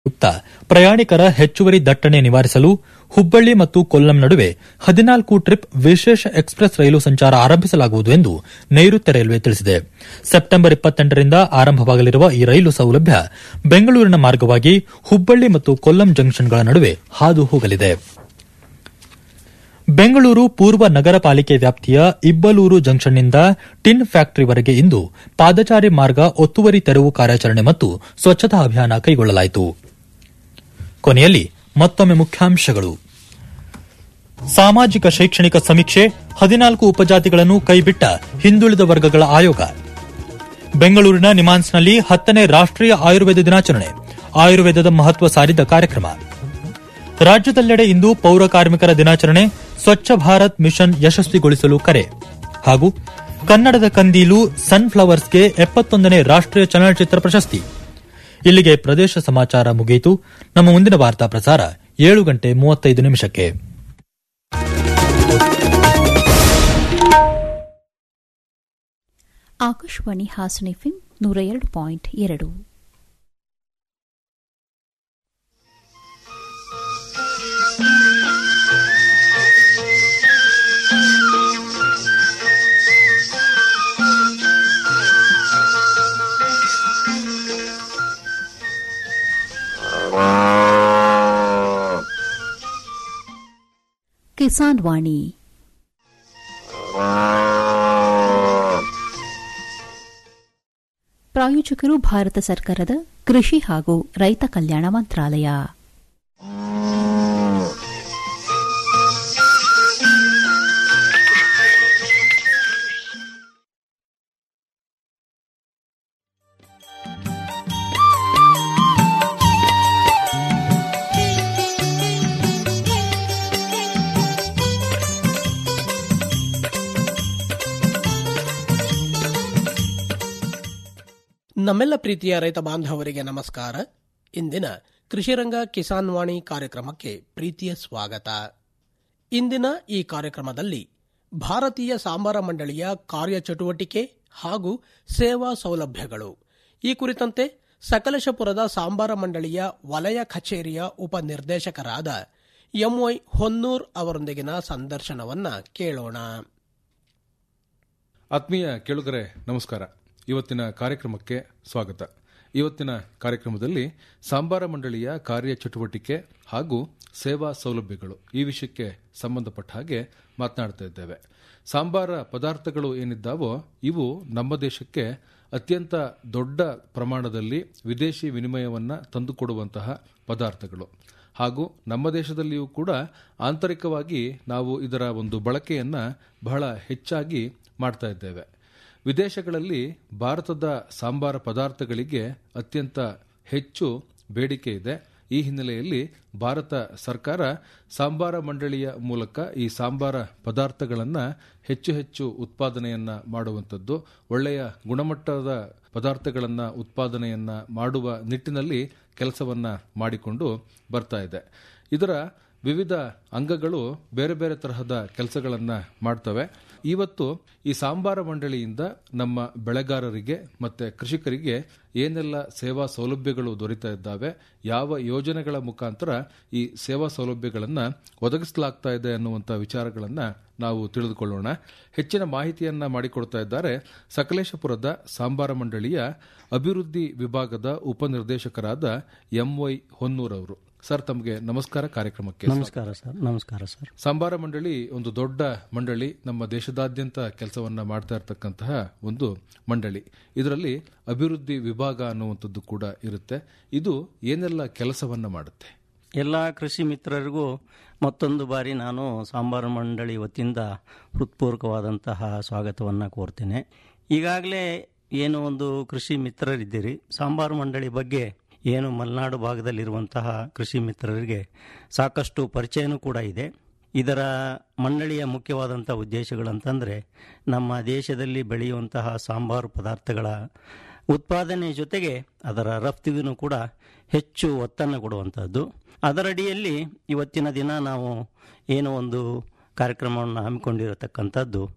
ಯುಕ್ತ ಪ್ರಯಾಣಿಕರ ಹೆಚ್ಚುವರಿ ದಟ್ಟಣೆ ನಿವಾರಿಸಲು ಹುಬ್ಬಳ್ಳಿ ಮತ್ತು ಕೊಲ್ಲಂ ನಡುವೆ ಹದಿನಾಲ್ಕು ಟ್ರಿಪ್ ವಿಶೇಷ ಎಕ್ಸ್ಪ್ರೆಸ್ ರೈಲು ಸಂಚಾರ ಆರಂಭಿಸಲಾಗುವುದು ಎಂದು ನೈಋತ್ಯ ರೈಲ್ವೆ ತಿಳಿಸಿದೆ ಸೆಪ್ಟೆಂಬರ್ ಇಪ್ಪತ್ತೆಂಟರಿಂದ ಆರಂಭವಾಗಲಿರುವ ಈ ರೈಲು ಸೌಲಭ್ಯ ಬೆಂಗಳೂರಿನ ಮಾರ್ಗವಾಗಿ ಹುಬ್ಬಳ್ಳಿ ಮತ್ತು ಕೊಲ್ಲಂ ಜಂಕ್ಷನ್ಗಳ ನಡುವೆ ಹಾದು ಹೋಗಲಿದೆ ಬೆಂಗಳೂರು ಪೂರ್ವ ನಗರ ಪಾಲಿಕೆ ವ್ಯಾಪ್ತಿಯ ಇಬ್ಬಲೂರು ಜಂಕ್ಷನ್ನಿಂದ ಟಿನ್ ಫ್ಯಾಕ್ಟರಿವರೆಗೆ ಇಂದು ಪಾದಚಾರಿ ಮಾರ್ಗ ಒತ್ತುವರಿ ತೆರವು ಕಾರ್ಯಾಚರಣೆ ಮತ್ತು ಸ್ವಚ್ಛತಾ ಅಭಿಯಾನ ಕೈಗೊಳ್ಳಲಾಯಿತು ಕೊನೆಯಲ್ಲಿ ಮತ್ತೊಮ್ಮೆ ಮುಖ್ಯಾಂಶಗಳು ಸಾಮಾಜಿಕ ಶೈಕ್ಷಣಿಕ ಸಮೀಕ್ಷೆ ಹದಿನಾಲ್ಕು ಉಪಜಾತಿಗಳನ್ನು ಕೈಬಿಟ್ಟ ಹಿಂದುಳಿದ ವರ್ಗಗಳ ಆಯೋಗ ಬೆಂಗಳೂರಿನ ನಿಮಾನ್ಸ್ನಲ್ಲಿ ಹತ್ತನೇ ರಾಷ್ಟೀಯ ಆಯುರ್ವೇದ ದಿನಾಚರಣೆ ಆಯುರ್ವೇದದ ಮಹತ್ವ ಸಾರಿದ ಕಾರ್ಯಕ್ರಮ ರಾಜ್ಯದೆಲ್ಲೆಡೆ ಇಂದು ಪೌರ ಕಾರ್ಮಿಕರ ದಿನಾಚರಣೆ ಸ್ವಚ್ಛ ಭಾರತ್ ಮಿಷನ್ ಯಶಸ್ವಿಗೊಳಿಸಲು ಕರೆ ಹಾಗೂ ಕನ್ನಡದ ಕಂದೀಲು ಸನ್ಫ್ಲವರ್ಸ್ಗೆ ಎಪ್ಪತ್ತೊಂದನೇ ರಾಷ್ಟೀಯ ಚಲನಚಿತ್ರ ಪ್ರಶಸ್ತಿ ಇಲ್ಲಿಗೆ ಪ್ರದೇಶ ಸಮಾಚಾರ ಮುಗಿಯಿತು ನಮ್ಮ ಮುಂದಿನ ವಾರ್ತಾ ಪ್ರಸಾರ ಏಳು ಗಂಟೆ ಮೂವತ್ತೈದು ನಿಮಿಷಕ್ಕೆ ಆಕಾಶವಾಣಿ ಹಾಸನ ಎಫ್ಎಂ ನೂರ ಎರಡು ಪಾಯಿಂಟ್ ಎರಡು ಕಿಸಾನ್ ವಾಣಿ ಪ್ರಾಯೋಜಕರು ಭಾರತ ಸರ್ಕಾರದ ಕೃಷಿ ಹಾಗೂ ರೈತ ಕಲ್ಯಾಣ ಮಂತ್ರಾಲಯ ನಮ್ಮೆಲ್ಲ ಪ್ರೀತಿಯ ರೈತ ಬಾಂಧವರಿಗೆ ನಮಸ್ಕಾರ ಇಂದಿನ ಕೃಷಿರಂಗ ಕಿಸಾನ್ ವಾಣಿ ಕಾರ್ಯಕ್ರಮಕ್ಕೆ ಪ್ರೀತಿಯ ಸ್ವಾಗತ ಇಂದಿನ ಈ ಕಾರ್ಯಕ್ರಮದಲ್ಲಿ ಭಾರತೀಯ ಸಾಂಬಾರ ಮಂಡಳಿಯ ಕಾರ್ಯಚಟುವಟಿಕೆ ಹಾಗೂ ಸೇವಾ ಸೌಲಭ್ಯಗಳು ಈ ಕುರಿತಂತೆ ಸಕಲೇಶಪುರದ ಸಾಂಬಾರ ಮಂಡಳಿಯ ವಲಯ ಕಚೇರಿಯ ಉಪನಿರ್ದೇಶಕರಾದ ಎಂವೈ ಹೊನ್ನೂರ್ ಅವರೊಂದಿಗಿನ ಸಂದರ್ಶನವನ್ನ ಕೇಳೋಣ ಆತ್ಮೀಯ ಕೇಳುಗರೆ ನಮಸ್ಕಾರ ಇವತ್ತಿನ ಕಾರ್ಯಕ್ರಮಕ್ಕೆ ಸ್ವಾಗತ ಇವತ್ತಿನ ಕಾರ್ಯಕ್ರಮದಲ್ಲಿ ಸಾಂಬಾರ ಮಂಡಳಿಯ ಕಾರ್ಯಚಟುವಟಿಕೆ ಹಾಗೂ ಸೇವಾ ಸೌಲಭ್ಯಗಳು ಈ ವಿಷಯಕ್ಕೆ ಸಂಬಂಧಪಟ್ಟ ಹಾಗೆ ಮಾತನಾಡ್ತಾ ಇದ್ದೇವೆ ಸಾಂಬಾರ ಪದಾರ್ಥಗಳು ಏನಿದ್ದಾವೋ ಇವು ನಮ್ಮ ದೇಶಕ್ಕೆ ಅತ್ಯಂತ ದೊಡ್ಡ ಪ್ರಮಾಣದಲ್ಲಿ ವಿದೇಶಿ ವಿನಿಮಯವನ್ನ ತಂದುಕೊಡುವಂತಹ ಪದಾರ್ಥಗಳು ಹಾಗೂ ನಮ್ಮ ದೇಶದಲ್ಲಿಯೂ ಕೂಡ ಆಂತರಿಕವಾಗಿ ನಾವು ಇದರ ಒಂದು ಬಳಕೆಯನ್ನ ಬಹಳ ಹೆಚ್ಚಾಗಿ ಮಾಡ್ತಾ ಇದ್ದೇವೆ ವಿದೇಶಗಳಲ್ಲಿ ಭಾರತದ ಸಾಂಬಾರ ಪದಾರ್ಥಗಳಿಗೆ ಅತ್ಯಂತ ಹೆಚ್ಚು ಬೇಡಿಕೆ ಇದೆ ಈ ಹಿನ್ನೆಲೆಯಲ್ಲಿ ಭಾರತ ಸರ್ಕಾರ ಸಾಂಬಾರ ಮಂಡಳಿಯ ಮೂಲಕ ಈ ಸಾಂಬಾರ ಪದಾರ್ಥಗಳನ್ನು ಹೆಚ್ಚು ಹೆಚ್ಚು ಉತ್ಪಾದನೆಯನ್ನ ಮಾಡುವಂಥದ್ದು ಒಳ್ಳೆಯ ಗುಣಮಟ್ಟದ ಪದಾರ್ಥಗಳನ್ನು ಉತ್ಪಾದನೆಯನ್ನ ಮಾಡುವ ನಿಟ್ಟಿನಲ್ಲಿ ಕೆಲಸವನ್ನ ಮಾಡಿಕೊಂಡು ಬರ್ತಾ ಇದೆ ಇದರ ವಿವಿಧ ಅಂಗಗಳು ಬೇರೆ ಬೇರೆ ತರಹದ ಕೆಲಸಗಳನ್ನು ಮಾಡ್ತವೆ ಇವತ್ತು ಈ ಸಾಂಬಾರ ಮಂಡಳಿಯಿಂದ ನಮ್ಮ ಬೆಳೆಗಾರರಿಗೆ ಮತ್ತೆ ಕೃಷಿಕರಿಗೆ ಏನೆಲ್ಲ ಸೇವಾ ಸೌಲಭ್ಯಗಳು ದೊರೀತಾ ಇದ್ದಾವೆ ಯಾವ ಯೋಜನೆಗಳ ಮುಖಾಂತರ ಈ ಸೇವಾ ಸೌಲಭ್ಯಗಳನ್ನು ಒದಗಿಸಲಾಗ್ತಾ ಇದೆ ಅನ್ನುವಂಥ ವಿಚಾರಗಳನ್ನು ನಾವು ತಿಳಿದುಕೊಳ್ಳೋಣ ಹೆಚ್ಚಿನ ಮಾಹಿತಿಯನ್ನ ಮಾಡಿಕೊಡ್ತಾ ಇದ್ದಾರೆ ಸಕಲೇಶಪುರದ ಸಾಂಬಾರ ಮಂಡಳಿಯ ಅಭಿವೃದ್ಧಿ ವಿಭಾಗದ ಉಪನಿರ್ದೇಶಕರಾದ ಎಂವೈ ಹೊನ್ನೂರ್ ಅವರು ಸರ್ ತಮಗೆ ನಮಸ್ಕಾರ ಕಾರ್ಯಕ್ರಮಕ್ಕೆ ನಮಸ್ಕಾರ ಸರ್ ನಮಸ್ಕಾರ ಸರ್ ಸಾಂಬಾರ ಮಂಡಳಿ ಒಂದು ದೊಡ್ಡ ಮಂಡಳಿ ನಮ್ಮ ದೇಶದಾದ್ಯಂತ ಕೆಲಸವನ್ನ ಮಾಡ್ತಾ ಇರತಕ್ಕಂತಹ ಒಂದು ಮಂಡಳಿ ಇದರಲ್ಲಿ ಅಭಿವೃದ್ಧಿ ವಿಭಾಗ ಅನ್ನುವಂಥದ್ದು ಕೂಡ ಇರುತ್ತೆ ಇದು ಏನೆಲ್ಲ ಕೆಲಸವನ್ನ ಮಾಡುತ್ತೆ ಎಲ್ಲ ಕೃಷಿ ಮಿತ್ರರಿಗೂ ಮತ್ತೊಂದು ಬಾರಿ ನಾನು ಸಾಂಬಾರ ಮಂಡಳಿ ವತಿಯಿಂದ ಹೃತ್ಪೂರ್ವಕವಾದಂತಹ ಸ್ವಾಗತವನ್ನು ಕೋರ್ತೇನೆ ಈಗಾಗಲೇ ಏನು ಒಂದು ಕೃಷಿ ಮಿತ್ರರಿದ್ದೀರಿ ಸಾಂಬಾರು ಮಂಡಳಿ ಬಗ್ಗೆ ಏನು ಮಲೆನಾಡು ಭಾಗದಲ್ಲಿರುವಂತಹ ಕೃಷಿ ಮಿತ್ರರಿಗೆ ಸಾಕಷ್ಟು ಪರಿಚಯನೂ ಕೂಡ ಇದೆ ಇದರ ಮಂಡಳಿಯ ಮುಖ್ಯವಾದಂಥ ಉದ್ದೇಶಗಳಂತಂದರೆ ನಮ್ಮ ದೇಶದಲ್ಲಿ ಬೆಳೆಯುವಂತಹ ಸಾಂಬಾರು ಪದಾರ್ಥಗಳ ಉತ್ಪಾದನೆ ಜೊತೆಗೆ ಅದರ ರಫ್ತಿಗೂ ಕೂಡ ಹೆಚ್ಚು ಒತ್ತನ್ನು ಕೊಡುವಂಥದ್ದು ಅದರಡಿಯಲ್ಲಿ ಇವತ್ತಿನ ದಿನ ನಾವು ಏನೋ ಒಂದು ಕಾರ್ಯಕ್ರಮವನ್ನು ಹಮ್ಮಿಕೊಂಡಿರತಕ್ಕಂಥದ್ದು